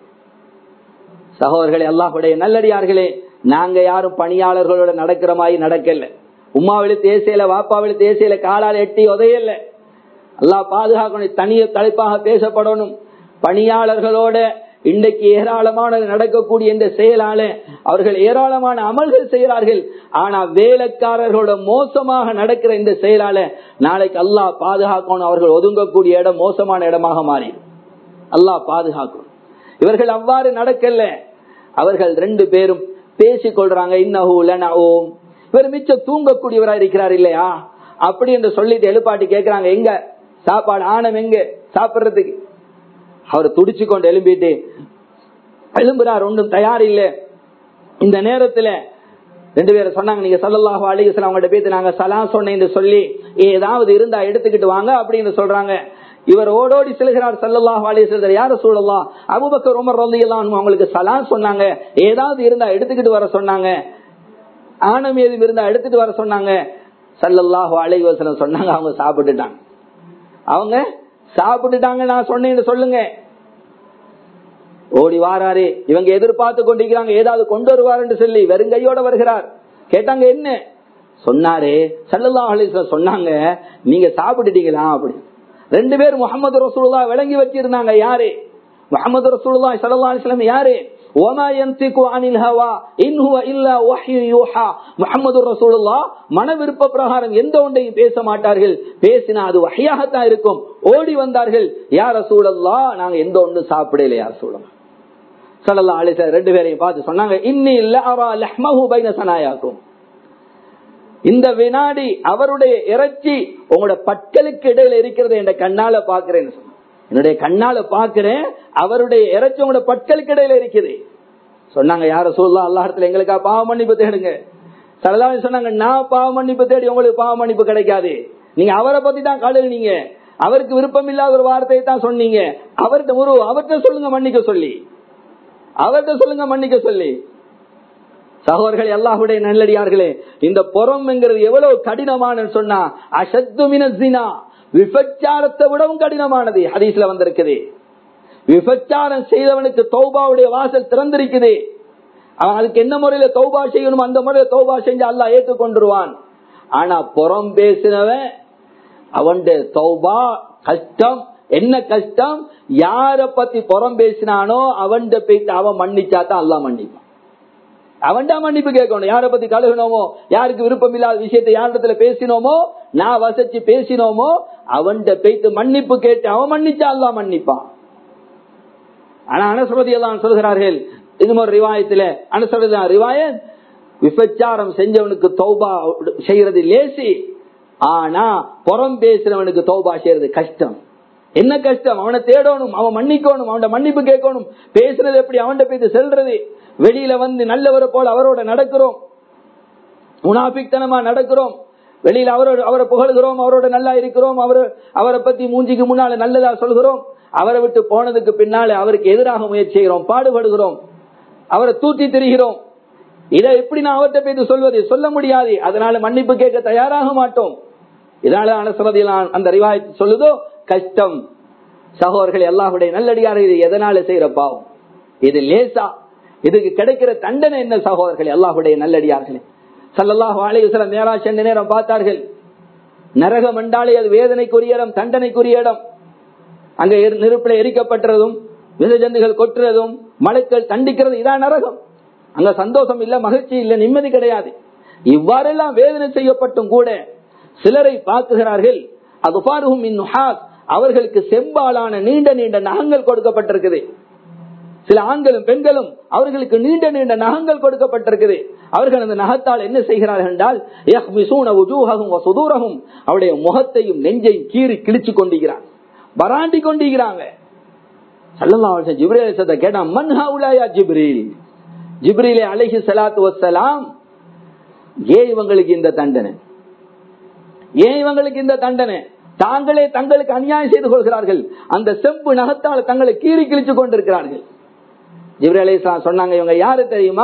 சகோதரர்களே அல்லாஹுடைய நல்லடியார்களே நாங்க யாரும் பணியாளர்களோட நடக்கிற மாதிரி நடக்கல உமாவில தேசையில வாப்பாவில தேசையில காலால் எட்டி உதையல அல்லாஹ் பாதுகாக்கணும் தனிய தலைப்பாக பேசப்படணும் பணியாளர்களோட இன்றைக்கு ஏராளமான நடக்கக்கூடிய இந்த செயலால அவர்கள் ஏராளமான அமல்கள் செய்கிறார்கள் ஆனா வேலைக்காரர்களோட மோசமாக நடக்கிற இந்த செயலால நாளைக்கு அல்லாஹ் பாதுகாக்கணும் அவர்கள் ஒதுங்கக்கூடிய இடம் மோசமான இடமாக மாறிடும் அல்லாஹ் பாதுகாக்கணும் இவர்கள் அவ்வாறு நடக்கல அவர்கள் ரெண்டு பேரும் பேசிக் கொள்றாங்க இன்னஹூம் இவர் மிச்சம் தூங்கக்கூடியவரா இருக்கிறார் இல்லையா அப்படி என்று சொல்லிட்டு எழுப்பாட்டி கேட்கிறாங்க எங்க சாப்பாடு ஆணம் எங்க சாப்பிடுறதுக்கு அவர் துடிச்சு கொண்டு எழும்பிட்டு எழும்புறார் ஒன்றும் தயார் இல்லை இந்த நேரத்துல ரெண்டு பேரும் சொன்னாங்க நீங்க சல்லல்லாஹு அலிகசன் அவங்கள்ட்ட பேத்து நாங்க சலா சொன்னேன்னு சொல்லி ஏதாவது இருந்தா எடுத்துக்கிட்டு வாங்க அப்படின்னு சொல்றாங்க இவர் ஓடோடி செல்கிறார் சல்லல்லாஹு அலிசல் யார சூழலாம் அபுபக்கர் உமர் ரலியல்லாஹு அவங்களுக்கு சலா சொன்னாங்க ஏதாவது இருந்தா எடுத்துக்கிட்டு வர சொன்னாங்க ஆணம் ஏதும் இருந்தா எடுத்துட்டு வர சொன்னாங்க சல்லல்லாஹு அலைவசனம் சொன்னாங்க அவங்க சாப்பிட்டுட்டாங்க அவங்க சாப்பிட்டுட்டாங்க நான் சொன்னேன்னு சொல்லுங்க ஓடி வாராரு இவங்க எதிர்பார்த்து கொண்டிருக்கிறாங்க ஏதாவது கொண்டு வருவார் சொல்லி வெறுங்கையோட வருகிறார் கேட்டாங்க என்ன சொன்னாரு சல்லல்லா அலிஸ்லாம் சொன்னாங்க நீங்க சாப்பிட்டுட்டீங்களா அப்படி ரெண்டு பேர் முகமது ரசூல்லா விளங்கி வச்சிருந்தாங்க யாரு முகமது ரசூல்லா சல்லா அலிஸ்லாம் யாரு மன விருப்ப பிரகாரம் எந்த ஒன்றையும் பேச மாட்டார்கள் பேசினா அது வகையாகத்தான் இருக்கும் ஓடி வந்தார்கள் யார சூழல்லா நாங்க எந்த ஒன்று சாப்பிடல யார் சூழலாம் சல்லா அலிச ரெண்டு பேரையும் பார்த்து சொன்னாங்க இன்னி சனாயாக்கும் இந்த வினாடி அவருடைய இறைச்சி உங்களோட பற்களுக்கு இடையில இருக்கிறது என்ற கண்ணால பாக்குறேன்னு சொன்ன என்னுடைய கண்ணால பாக்குறேன் அவருடைய இறைச்சி உங்களோட பற்களுக்கு இடையில இருக்குது சொன்னாங்க யார சொல்லலாம் அல்லாஹத்துல எங்களுக்கா பாவ மன்னிப்பு தேடுங்க சரதாவி சொன்னாங்க நான் பாவ மன்னிப்பு தேடி உங்களுக்கு பாவ மன்னிப்பு கிடைக்காது நீங்க அவரை பத்தி தான் கழுகுனீங்க அவருக்கு விருப்பம் இல்லாத ஒரு வார்த்தையை தான் சொன்னீங்க அவர்கிட்ட ஒரு அவர்கிட்ட சொல்லுங்க மன்னிக்க சொல்லி அவர்கிட்ட சொல்லுங்க மன்னிக்க சொல்லி சகோதரர்கள் எல்லாருடைய நல்லடியார்களே இந்த புறம்ங்கிறது எவ்வளவு கடினமான சொன்னா அசத்துமினா விபச்சாரத்தை விடவும் கடினமானது ஹதீஸ்ல வந்திருக்குது விபச்சாரம் செய்தவனுக்கு தௌபாவுடைய வாசல் திறந்திருக்குது அவன் அதுக்கு என்ன முறையில தௌபா செய்யணும் அந்த முறையில தௌபா செஞ்சு அல்லா ஏற்றுக்கொண்டுருவான் ஆனா புறம் பேசினவன் அவன் தௌபா கஷ்டம் என்ன கஷ்டம் யார பத்தி புறம் பேசினானோ அவன் போயிட்டு அவன் மன்னிச்சாதான் அல்லா மன்னிப்பான் அவன்டா மன்னிப்பு கேட்கணும் யார பத்தி கழுகினோமோ யாருக்கு விருப்பம் இல்லாத விஷயத்தை யாரிடத்துல பேசினோமோ நான் வசச்சு பேசினோமோ அவன் போயிட்டு மன்னிப்பு கேட்டு அவன் மன்னிச்சா அல்லா மன்னிப்பான் ஆனா அனசுரதி எல்லாம் சொல்கிறார்கள் இன்னும் ஒரு ரிவாயத்துல அனசுரதி ரிவாயத் விபச்சாரம் செஞ்சவனுக்கு தௌபா செய்யறது லேசி ஆனா புறம் பேசுறவனுக்கு தௌபா செய்யறது கஷ்டம் என்ன கஷ்டம் அவனை தேடணும் அவன் மன்னிக்கணும் அவன் மன்னிப்பு கேட்கணும் பேசுறது எப்படி அவன் போய் செல்றது வெளியில வந்து நல்லவரை போல அவரோட நடக்கிறோம் முனாபிக்தனமா நடக்கிறோம் வெளியில அவரோட அவரை புகழ்கிறோம் அவரோட நல்லா இருக்கிறோம் அவர் அவரை பத்தி மூஞ்சிக்கு முன்னால நல்லதா சொல்கிறோம் அவரை விட்டு போனதுக்கு பின்னால அவருக்கு எதிராக முயற்சி செய்கிறோம் பாடுபடுகிறோம் அவரை தூக்கி திரிகிறோம் இதை எப்படி நான் அவர்கிட்ட போய் சொல்வது சொல்ல முடியாது அதனால மன்னிப்பு கேட்க தயாராக மாட்டோம் இதனால அனசரதியில் அந்த ரிவாயத்து சொல்லுதோ கஷ்டம் சகோதரர்கள் எல்லாருடைய நல்லடியார்கள் இது எதனால செய்யற பாவம் இது லேசா இதுக்கு கிடைக்கிற தண்டனை என்ன சகோதரர்கள் எல்லாருடைய நல்லடியார்களே சல்லல்லாஹு அலையுசலம் நேரா சென்ற நேரம் பார்த்தார்கள் நரகம் என்றாலே அது வேதனைக்குரிய இடம் தண்டனைக்குரிய இடம் அங்க நெருப்பில எரிக்கப்பட்டதும் விசஜந்துகள் கொட்டுறதும் மலைக்கள் தண்டிக்கிறது இதான் நரகம் அங்க சந்தோஷம் இல்ல மகிழ்ச்சி இல்ல நிம்மதி கிடையாது இவ்வாறெல்லாம் வேதனை செய்யப்பட்டும் கூட சிலரை பார்க்குகிறார்கள் அது பாருகும் அவர்களுக்கு செம்பாலான நீண்ட நீண்ட நகங்கள் கொடுக்கப்பட்டிருக்குது சில ஆண்களும் பெண்களும் அவர்களுக்கு நீண்ட நீண்ட நகங்கள் கொடுக்கப்பட்டிருக்குது அவர்கள் அந்த நகத்தால் என்ன செய்கிறார்கள் என்றால் சுதூரகும் அவருடைய முகத்தையும் நெஞ்சையும் கீறி கிழிச்சு கொண்டிருக்கிறார் பராண்டி கொண்டிருக்கிறாங்க ஜிப்ரேல் கேட்டா மன்ஹா உலாயா ஜிப்ரீல் ஜிப்ரீலே அலஹி சலாத்து வசலாம் ஏன் இவங்களுக்கு இந்த தண்டனை ஏன் இவங்களுக்கு இந்த தண்டனை தாங்களே தங்களுக்கு அநியாயம் செய்து கொள்கிறார்கள் அந்த செம்பு நகத்தால் தங்களை கீறி கிழிச்சு கொண்டிருக்கிறார்கள் ஜிப்ரே அலி சொன்னாங்க இவங்க யாரு தெரியுமா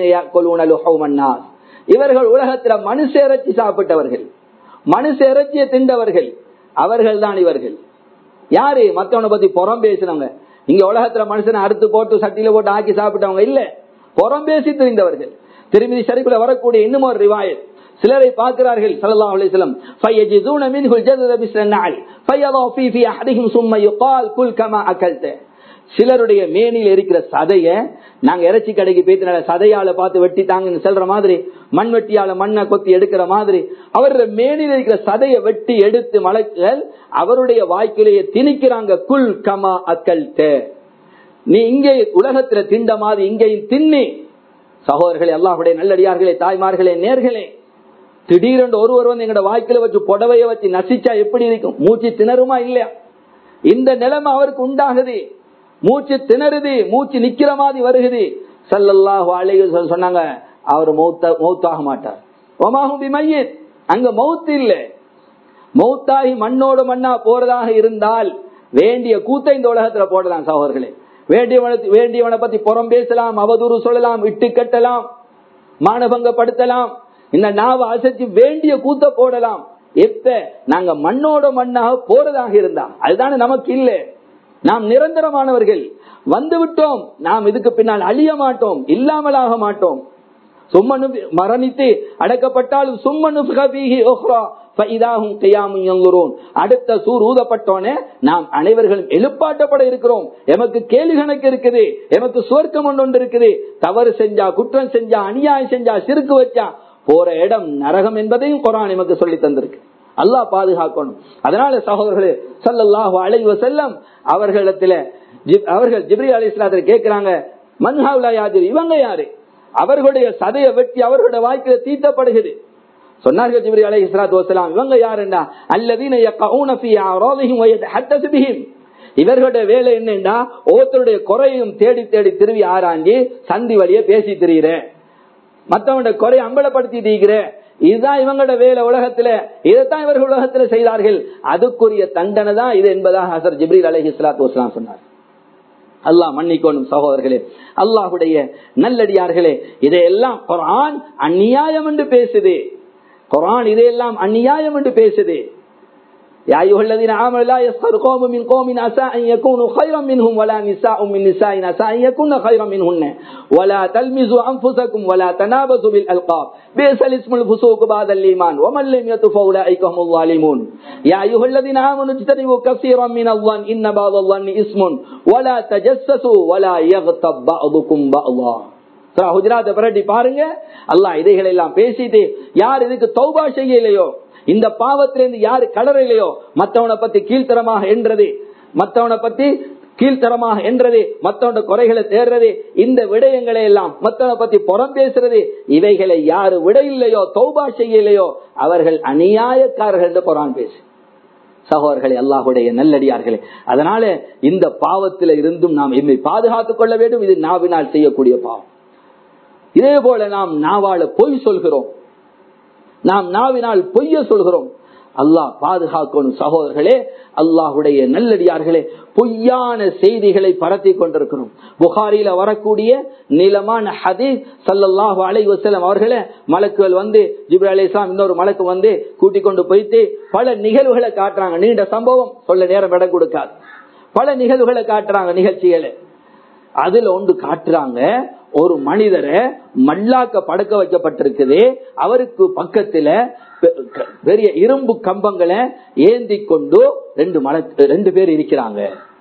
அல்லது இவர்கள் உலகத்துல மனுஷ இறைச்சி சாப்பிட்டவர்கள் மனுஷ இறைச்சியை திண்டவர்கள் அவர்கள் தான் இவர்கள் யாரு மத்தவனை பத்தி புறம் பேசினவங்க இங்க உலகத்துல மனுஷனை அறுத்து போட்டு சட்டியில போட்டு ஆக்கி சாப்பிட்டவங்க இல்ல புறம் பேசி தெரிந்தவர்கள் திருமதி சரிக்குள்ள வரக்கூடிய இன்னும் ஒரு ரிவாயத் சிலரை பார்க்கிறார்கள் சல்லல்லாஹு அலைஹி வஸல்லம் ஃபயஜிதுன மின்ஹு ஜதத பிஸ்னல் ஃபயதா ஃபீ ஃபீ அஹதிஹிம் சும்ம யுகால் குல் கமா அகல்த சிலருடைய மேனில இருக்கிற சதைய நாங்க இறைச்சி கடைக்கு போயிட்டு சதையால பார்த்து வெட்டிட்டாங்கன்னு சொல்ற மாதிரி மண் வெட்டியால மண்ணை கொத்தி எடுக்கிற மாதிரி அவருடைய மேனில இருக்கிற சதையை வெட்டி எடுத்து மலக்கள் அவருடைய வாய்க்கிலேயே திணிக்கிறாங்க குல் கமா அக்கல்த நீ இங்கே உலகத்துல திண்ட மாதிரி இங்கேயும் தின்னி சகோதரர்களே அல்லாஹுடைய நல்லடியார்களே தாய்மார்களே நேர்களே திடீரென்று ஒருவர் வந்து எங்கட வாய்க்கில வச்சு புடவைய வச்சு நசிச்சா எப்படி இருக்கும் மூச்சு திணறுமா இல்லையா இந்த நிலைமை அவருக்கு உண்டாகுது மூச்சு திணறுது மூச்சு நிக்கிற மாதிரி வருகுது சல்லல்லாஹு அலைஹி சொன்னாங்க அவர் மௌத்த மௌத்தாக மாட்டார் ஒமாஹும் பிமையித் அங்க மௌத்து இல்ல மௌத்தாகி மண்ணோடு மண்ணா போறதாக இருந்தால் வேண்டிய கூத்த இந்த உலகத்துல போடலாம் சகோதரர்களே வேண்டியவன வேண்டியவனை பத்தி புறம் பேசலாம் அவதூறு சொல்லலாம் இட்டு கட்டலாம் மானபங்கப்படுத்தலாம் இந்த நாவை அசைச்சு வேண்டிய கூத்த போடலாம் எப்ப நாங்க மண்ணோட மண்ணாக போறதாக இருந்தா அதுதானே நமக்கு இல்லை நாம் நிரந்தரமானவர்கள் வந்து விட்டோம் நாம் இதுக்கு பின்னால் அழிய மாட்டோம் இல்லாமலாக மாட்டோம் சும்மனு மரணித்து அடக்கப்பட்டாலும் சும்மனு அடுத்த சூர் ஊதப்பட்டோனே நாம் அனைவர்களும் எழுப்பாட்டப்பட இருக்கிறோம் எமக்கு கேள்வி கணக்கு இருக்குது எமக்கு சுவர்க்கம் ஒன்று இருக்குது தவறு செஞ்சா குற்றம் செஞ்சா அநியாயம் செஞ்சா சிறுக்கு வச்சா போற இடம் நரகம் என்பதையும் குரான் எமக்கு சொல்லி தந்திருக்கு அல்லாஹ் பாதுகாக்கணும் அதனால சகோதரர்களே சல்லல்லாஹு அலைவ செல்லம் அவர்களிடத்துல அவர்கள் ஜிப்ரி அலி இஸ்லாத்துல கேட்கிறாங்க மன்ஹாவுலா யாதிர் இவங்க யாரு அவர்களுடைய சதையை வெட்டி அவர்களுடைய வாய்க்கில தீட்டப்படுகிறது சொன்னார்கள் ஜிப்ரி அலி இஸ்லாத்து வசலாம் இவங்க யாருன்னா அல்லதீன யக்கவுன ஃபீ அராதிஹிம் வயதஹத்தஸு பிஹிம் இவர்களுடைய வேலை என்னன்னா ஒவ்வொருத்தருடைய குறையும் தேடி தேடி திருவி ஆராய்ஞ்சி சந்தி வழிய பேசி திரியிற மத்தவனுடைய குறையை அம்பலப்படுத்தி தீக்கிற இதுதான் இவங்களோட வேலை உலகத்துல இதைத்தான் இவர்கள் உலகத்துல செய்தார்கள் அதுக்குரிய தண்டனை தான் இது என்பதாக ஹசர் ஜிப்ரீல் அலஹி இஸ்லாத்து வஸ்லாம் சொன்னார் அல்லாஹ் மன்னிக்கோணும் சகோதரர்களே அல்லாஹுடைய நல்லடியார்களே இதையெல்லாம் குரான் அந்நியாயம் என்று பேசுது குரான் இதையெல்லாம் அந்நியாயம் என்று பேசுது يا أيها الذين آمنوا لا يسخر قوم من قوم عسى أن يكونوا خيرا منهم ولا نساء من نساء عسى أن يكون خيرا منهن ولا تلمزوا أنفسكم ولا تنابزوا بالألقاب بئس الاسم الفسوق بعد الإيمان ومن لم يتب فأولئك هم الظالمون يا أيها الذين آمنوا اجتنبوا كثيرا من الظن إن بعض الظن اسم ولا تجسسوا ولا يغتب بعضكم بعضا ஹுஜராத்தை பிரட்டி பாருங்க அல்லாஹ் இதைகளை எல்லாம் பேசிட்டு யார் இதுக்கு தௌபா செய்யலையோ இந்த பாவத்திலிருந்து யாரு கடறலையோ மத்தவனை பத்தி கீழ்த்தரமாக என்றது மத்தவனை பத்தி கீழ்த்தரமாக என்றது மத்தவன குறைகளை தேர்றது இந்த விடயங்களை எல்லாம் மத்தவனை பத்தி புறம் பேசுறது இவைகளை யாரு விட இல்லையோ தௌபா செய்யலையோ அவர்கள் அநியாயக்காரர்கள் என்று புறான் பேசு சகோதரர்களே அல்லாஹுடைய நல்லடியார்களே அதனால இந்த பாவத்தில இருந்தும் நாம் எம்மை பாதுகாத்துக் கொள்ள வேண்டும் இது நாவினால் செய்யக்கூடிய பாவம் இதே போல நாம் நாவால பொய் சொல்கிறோம் நாம் நாவினால் பொய்ய சொல்கிறோம் அல்லாஹ் பாதுகாக்கணும் சகோதரர்களே அல்லாஹுடைய நல்லடியார்களே பொய்யான செய்திகளை பரத்தி கொண்டிருக்கிறோம் புகாரியில வரக்கூடிய நீளமான ஹதீஸ் சல்லல்லாஹு அலை வசலம் அவர்களே மலக்குகள் வந்து ஜிப்ர அலி இஸ்லாம் இன்னொரு மலக்கு வந்து கூட்டிக் கொண்டு போயிட்டு பல நிகழ்வுகளை காட்டுறாங்க நீண்ட சம்பவம் சொல்ல நேரம் இடம் கொடுக்காது பல நிகழ்வுகளை காட்டுறாங்க நிகழ்ச்சிகளை அதுல ஒன்று காட்டுறாங்க ஒரு மனிதரை மல்லாக்க படக்க வைக்கப்பட்டிருக்குது அவருக்கு பக்கத்துல பெரிய இரும்பு கம்பங்களை ஏந்தி கொண்டு ரெண்டு மல ரெண்டு பேர் இருக்கிறாங்க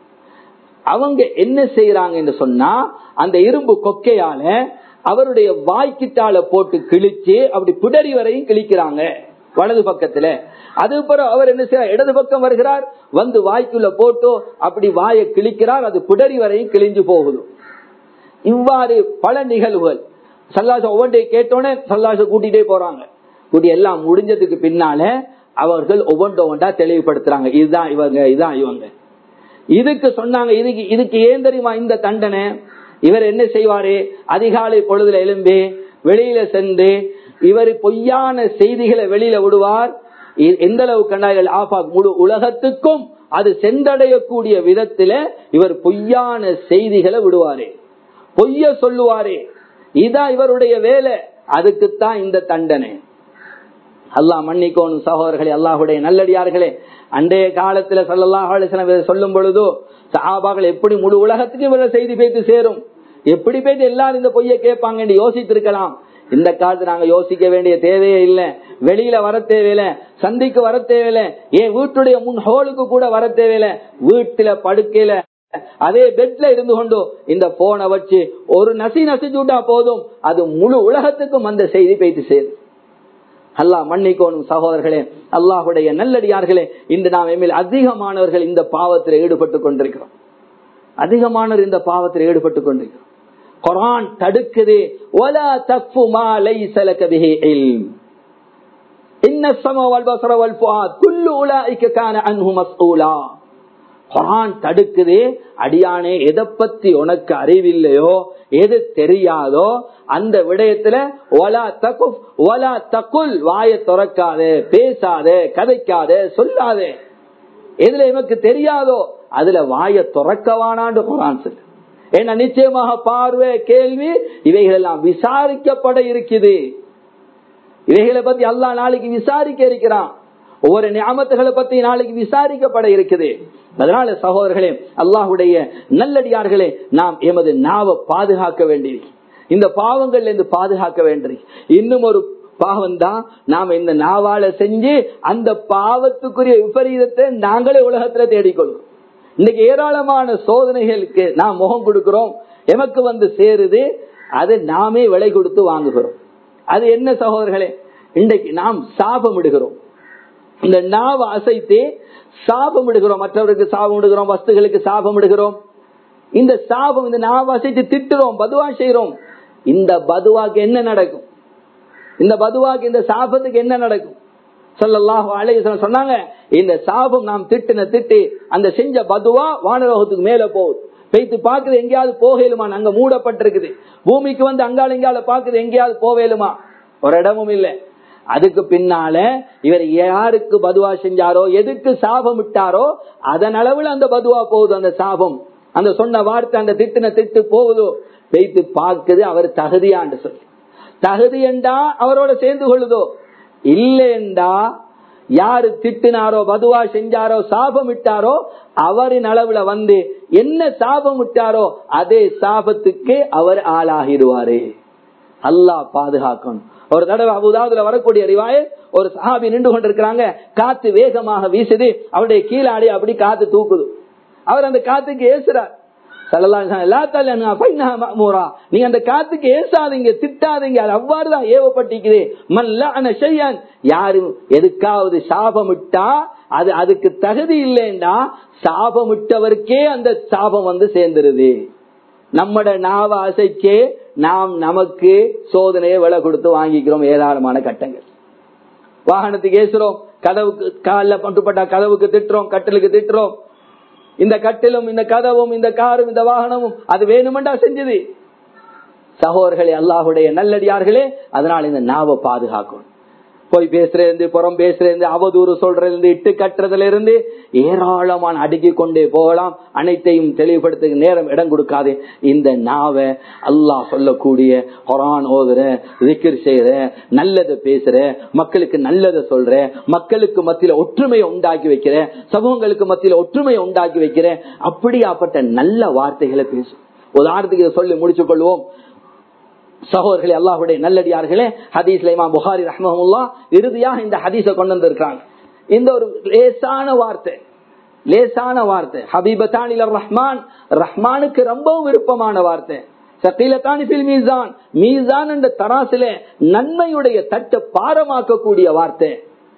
அவங்க என்ன செய்யறாங்க என்று சொன்னா அந்த இரும்பு கொக்கையால அவருடைய வாய்க்கிட்டால போட்டு கிழிச்சு அப்படி புடரி வரையும் கிழிக்கிறாங்க வலது பக்கத்துல அது பிறகு அவர் என்ன செய்ய இடது பக்கம் வருகிறார் வந்து வாய்க்குள்ள போட்டு அப்படி வாயை கிழிக்கிறார் அது புடரி வரையும் கிழிஞ்சு போகுது இவ்வாறு பல நிகழ்வுகள் சல்லாச ஒவ்வொன்றை கேட்டோன்னே சல்லாச கூட்டிட்டே போறாங்க கூட்டி எல்லாம் முடிஞ்சதுக்கு பின்னால அவர்கள் ஒவ்வொன்ற ஒன்றா தெளிவுபடுத்துறாங்க இதுதான் இவங்க இதுதான் இவங்க இதுக்கு சொன்னாங்க இதுக்கு இதுக்கு ஏன் தெரியுமா இந்த தண்டனை இவர் என்ன செய்வாரு அதிகாலை பொழுதுல எழும்பி வெளியில சென்று இவர் பொய்யான செய்திகளை வெளியில விடுவார் எந்த அளவு கண்டார்கள் ஆபா முழு உலகத்துக்கும் அது சென்றடையக்கூடிய விதத்துல இவர் பொய்யான செய்திகளை விடுவாரு பொய்ய சொல்லுவாரே இதான் இவருடைய வேலை அதுக்குத்தான் இந்த தண்டனை அல்லாஹ் மன்னிக்கோணும் சகோதரர்களே அல்லாஹுடைய நல்லடியார்களே அன்றைய காலத்துல சல்லாஹ் சொல்லும் பொழுதோ சஹாபாக்கள் எப்படி முழு உலகத்துக்கு இவர செய்தி பேத்து சேரும் எப்படி பேத்து எல்லாரும் இந்த பொய்ய கேட்பாங்க யோசித்து இருக்கலாம் இந்த காலத்து நாங்க யோசிக்க வேண்டிய தேவையே இல்லை வெளியில வர தேவையில்ல சந்திக்கு வர தேவையில்ல ஏன் வீட்டுடைய முன் ஹோலுக்கு கூட வர தேவையில்ல வீட்டுல படுக்கையில அதே பெட்ல இருந்து கொண்டு இந்த போனை வச்சு ஒரு நசி நசிச்சுட்டா போதும் அது முழு உலகத்துக்கும் அந்த செய்தி பேசி சேரும் அல்லாஹ் மன்னிக்கோணும் சகோதரர்களே அல்லாஹுடைய நல்லடியார்களே இன்று நாம் எம்மில் அதிகமானவர்கள் இந்த பாவத்தில் ஈடுபட்டு கொண்டிருக்கிறோம் அதிகமானவர் இந்த பாவத்தில் ஈடுபட்டு கொண்டிருக்கிறோம் குரான் தடுக்குது ஒலா தப்பு மா லைஸ லக பிஹி இல்ம் இன்ன ஸம வல் பஸர வல் ஃபுஆத் குல்லு உலாயிக கான அன்ஹு மஸ்ஊலா குரான் தடுக்குது அடியானே எதை பத்தி உனக்கு அறிவில்லையோ எது தெரியாதோ அந்த விடயத்துல ஒலா தகுப் ஒலா தகுல் வாய துறக்காதே பேசாதே கதைக்காதே சொல்லாதே எதுல எமக்கு தெரியாதோ அதுல வாய துறக்கவானான்னு குரான் சொல்லு ஏன்னா நிச்சயமாக பார்வை கேள்வி இவைகள் எல்லாம் விசாரிக்கப்பட இருக்குது இவைகளை பத்தி அல்லா நாளைக்கு விசாரிக்க இருக்கிறான் ஒவ்வொரு ஞாபகத்துகளை பத்தி நாளைக்கு விசாரிக்கப்பட இருக்குது அதனால சகோதரர்களே அல்லாஹுடைய நல்லடியார்களே நாம் எமது நாவை பாதுகாக்க வேண்டியது இந்த பாவங்கள்ல இருந்து பாதுகாக்க வேண்டியது இன்னும் ஒரு பாவம் தான் நாம இந்த நாவால செஞ்சு அந்த பாவத்துக்குரிய விபரீதத்தை நாங்களே உலகத்துல தேடிக்கொள்கிறோம் இன்னைக்கு ஏராளமான சோதனைகளுக்கு நாம் முகம் கொடுக்கிறோம் எமக்கு வந்து சேருது அது நாமே விலை கொடுத்து வாங்குகிறோம் அது என்ன சகோதரர்களே இன்றைக்கு நாம் சாபம் இடுகிறோம் இந்த நாவை அசைத்து சாபம் இடுகிறோம் மற்றவருக்கு சாபம் இடுகிறோம் வஸ்துகளுக்கு சாபம் இடுகிறோம் இந்த சாபம் இந்த நாவை அசைத்து திட்டுறோம் பதுவா செய்யறோம் இந்த பதுவாக்கு என்ன நடக்கும் இந்த பதுவாக்கு இந்த சாபத்துக்கு என்ன நடக்கும் சொல்லல்லாஹு அலைஹி சொன்னாங்க இந்த சாபம் நாம் திட்டின திட்டு அந்த செஞ்ச பதுவா வானரோகத்துக்கு மேல போகுது பெய்த்து பாக்குது எங்கேயாவது போகலுமா அங்க மூடப்பட்டிருக்குது பூமிக்கு வந்து அங்கால எங்கேயாவது பாக்குது எங்கேயாவது போவேலுமா ஒரு இடமும் இல்லை அதுக்கு பின்னால இவர் யாருக்கு பதுவா செஞ்சாரோ எதுக்கு சாபம் விட்டாரோ அதன் அளவில் அந்த பதுவா போகுது அந்த சாபம் அந்த சொன்ன வார்த்தை அந்த திட்டின திட்டு போகுதோ வைத்து பார்க்குது அவர் தகுதியாண்டு சொல்லி தகுதி என்றா அவரோட சேர்ந்து கொள்ளுதோ இல்லைண்டா யாரு திட்டினாரோ பதுவா செஞ்சாரோ சாபம் விட்டாரோ அவரின் அளவுல வந்து என்ன சாபம் விட்டாரோ அதே சாபத்துக்கு அவர் ஆளாகிடுவாரு அல்லாஹ் பாதுகாக்கணும் ஒரு தடவை அபுதாபுல வரக்கூடிய அறிவாய ஒரு சஹாபி நின்று கொண்டிருக்கிறாங்க காத்து வேகமாக வீசுது அவருடைய கீழாடி அப்படி காத்து தூக்குது அவர் அந்த காத்துக்கு ஏசுறார் நீங்க அந்த காத்துக்கு ஏசாதீங்க திட்டாதீங்க அது அவ்வாறுதான் ஏவப்பட்டிருக்குது யாரும் எதுக்காவது சாபமிட்டா அது அதுக்கு தகுதி இல்லைன்னா சாபமிட்டவருக்கே அந்த சாபம் வந்து சேர்ந்துருது நம்மட நாவ அசைக்கே நாம் நமக்கு சோதனையை விலை கொடுத்து வாங்கிக்கிறோம் ஏராளமான கட்டங்கள் வாகனத்துக்கு ஏசுறோம் கதவுக்கு காலில் பட்டுப்பட்ட கதவுக்கு திட்டுறோம் கட்டிலுக்கு திட்டுறோம் இந்த கட்டிலும் இந்த கதவும் இந்த காரும் இந்த வாகனமும் அது வேணுமெண்டா செஞ்சது சகோதரர்களே அல்லாஹுடைய நல்லடியார்களே அதனால் இந்த நாவை பாதுகாக்கணும் போய் பேசுறது புறம் பேசுறது அவதூறு சொல்றது இட்டு கட்டுறதுல இருந்து ஏராளமான அடுக்கி கொண்டே போகலாம் அனைத்தையும் தெளிவுபடுத்த நேரம் இடம் கொடுக்காது இந்த நாவை அல்லாஹ் சொல்லக்கூடிய குரான் ஓதுற விக்கிர் செய்யற நல்லதை பேசுற மக்களுக்கு நல்லதை சொல்ற மக்களுக்கு மத்தியில ஒற்றுமையை உண்டாக்கி வைக்கிற சமூகங்களுக்கு மத்தியில ஒற்றுமையை உண்டாக்கி வைக்கிற அப்படியாப்பட்ட நல்ல வார்த்தைகளை பேசும் உதாரணத்துக்கு இதை சொல்லி முடிச்சு கொள்வோம் சகோதரர்களே அல்லாஹுடைய நல்லடியார்களே ஹதீஸ்ல இமாம் புகாரி ரஹ்மஹுல்லா இறுதியாக இந்த ஹதீஸை கொண்டு வந்திருக்காங்க இந்த ஒரு லேசான வார்த்தை லேசான வார்த்தை ஹபீபத்தானில ரஹ்மான் ரஹ்மானுக்கு ரொம்பவும் விருப்பமான வார்த்தை சக்கீலத்தானி பில் மீசான் மீசான் என்ற தராசில நன்மையுடைய தட்டை பாரமாக்கக்கூடிய வார்த்தை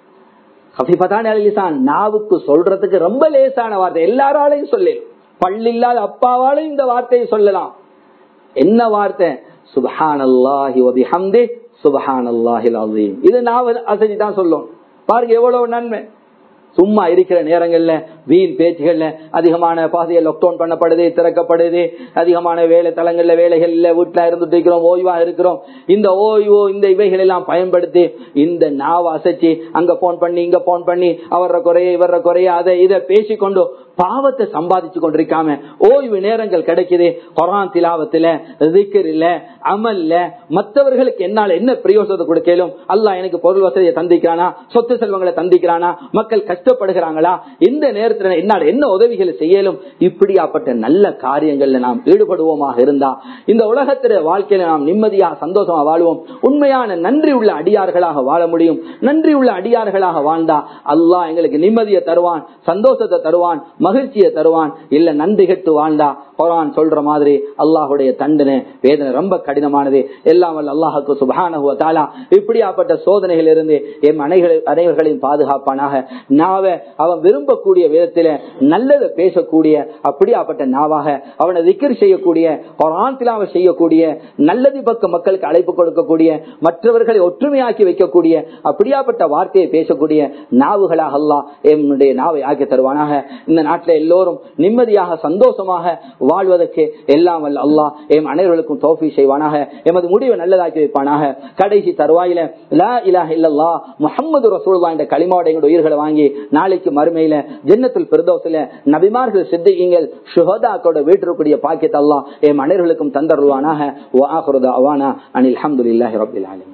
ஹபீபத்தானி அலிசான் நாவுக்கு சொல்றதுக்கு ரொம்ப லேசான வார்த்தை எல்லாராலையும் சொல்லு பள்ளில்லாத அப்பாவாலும் இந்த வார்த்தையை சொல்லலாம் என்ன வார்த்தை சுபஹான் அல்லாஹி வபிஹம்தி சுபஹான் அல்லாஹில் அசீம் இது நான் அசைஞ்சு தான் சொல்லும் பாருங்க எவ்வளவு நன்மை சும்மா இருக்கிற நேரங்கள்ல வீண் பேச்சுகள்ல அதிகமான பாதையை லாக்டவுன் பண்ணப்படுது திறக்கப்படுது அதிகமான வேலை தளங்கள்ல வேலைகள்ல வீட்டுல இருந்துட்டு இருக்கிறோம் ஓய்வா இருக்கிறோம் இந்த ஓய்வோ இந்த இவைகள் எல்லாம் பயன்படுத்தி இந்த நாவ அசைச்சு அங்க போன் பண்ணி இங்க போன் பண்ணி அவர குறைய இவர குறைய அதை இதை பேசிக்கொண்டு பாவத்தை சம்பாதிச்சு கொண்டிருக்காம ஓய்வு நேரங்கள் கிடைக்குது கொரான் திலாவத்துல இல்ல அமல்ல மற்றவர்களுக்கு என்னால என்ன பிரயோசனத்தை கொடுக்கலும் அல்லாஹ் எனக்கு பொருள் வசதியை தந்திக்கிறானா சொத்து செல்வங்களை தந்திக்கிறானா மக்கள் கஷ்டப்படுகிறாங்களா இந்த நேரத்துல என்னால் என்ன உதவிகளை செய்யலும் இப்படியாப்பட்ட நல்ல காரியங்கள்ல நாம் ஈடுபடுவோமாக இருந்தா இந்த உலகத்தில வாழ்க்கையில நாம் நிம்மதியா சந்தோஷமா வாழ்வோம் உண்மையான நன்றி உள்ள அடியார்களாக வாழ முடியும் நன்றி உள்ள அடியார்களாக வாழ்ந்தா அல்லாஹ் எங்களுக்கு நிம்மதியை தருவான் சந்தோஷத்தை தருவான் மகிழ்ச்சியை தருவான் இல்ல நன்றி கெட்டு வாழ்ந்தா குரான் சொல்ற மாதிரி அல்லாஹுடைய தண்டனை வேதனை ரொம்ப கடினமானது எல்லாம் வல்ல அல்லாஹுக்கு சுபானகுவ தாலா இப்படியாப்பட்ட சோதனைகள் இருந்து எம் அனைகளை அனைவர்களையும் பாதுகாப்பானாக நாவ அவன் விரும்பக்கூடிய விதத்தில நல்லதை பேசக்கூடிய அப்படியாப்பட்ட நாவாக அவனை திக்கர் செய்யக்கூடிய குரான் திலாவை செய்யக்கூடிய நல்லது பக்க மக்களுக்கு அழைப்பு கொடுக்கக்கூடிய மற்றவர்களை ஒற்றுமையாக்கி வைக்கக்கூடிய அப்படியாப்பட்ட வார்த்தையை பேசக்கூடிய நாவுகளாக அல்லாஹ் என்னுடைய நாவை ஆக்கி தருவானாக இந்த நாட்டில் எல்லோரும் நிம்மதியாக சந்தோஷமாக வாழ்வதற்கு எல்லாம் வல்ல அல்லாஹ் எம் அனைவர்களுக்கும் தோஃபி செய்வானாக எமது முடிவை நல்லதாக்கி வைப்பானாக கடைசி தருவாயில லா இலாஹ இல்லல்லா முஹம்மது ரசூலுல்லா என்ற களிமாவோட எங்களுடைய உயிர்களை வாங்கி நாளைக்கு மறுமையில ஜன்னத்துல் பிரதோசில நபிமார்கள் சித்திகள் சுஹதாக்கோட வீட்டிற்குரிய பாக்கியத்தை அல்லாஹ் எம் அனைவர்களுக்கும் தந்தருவானாக வாஹுருதா அவானா அனில் அஹமதுல்லாஹி ரபில் ஆலமீன்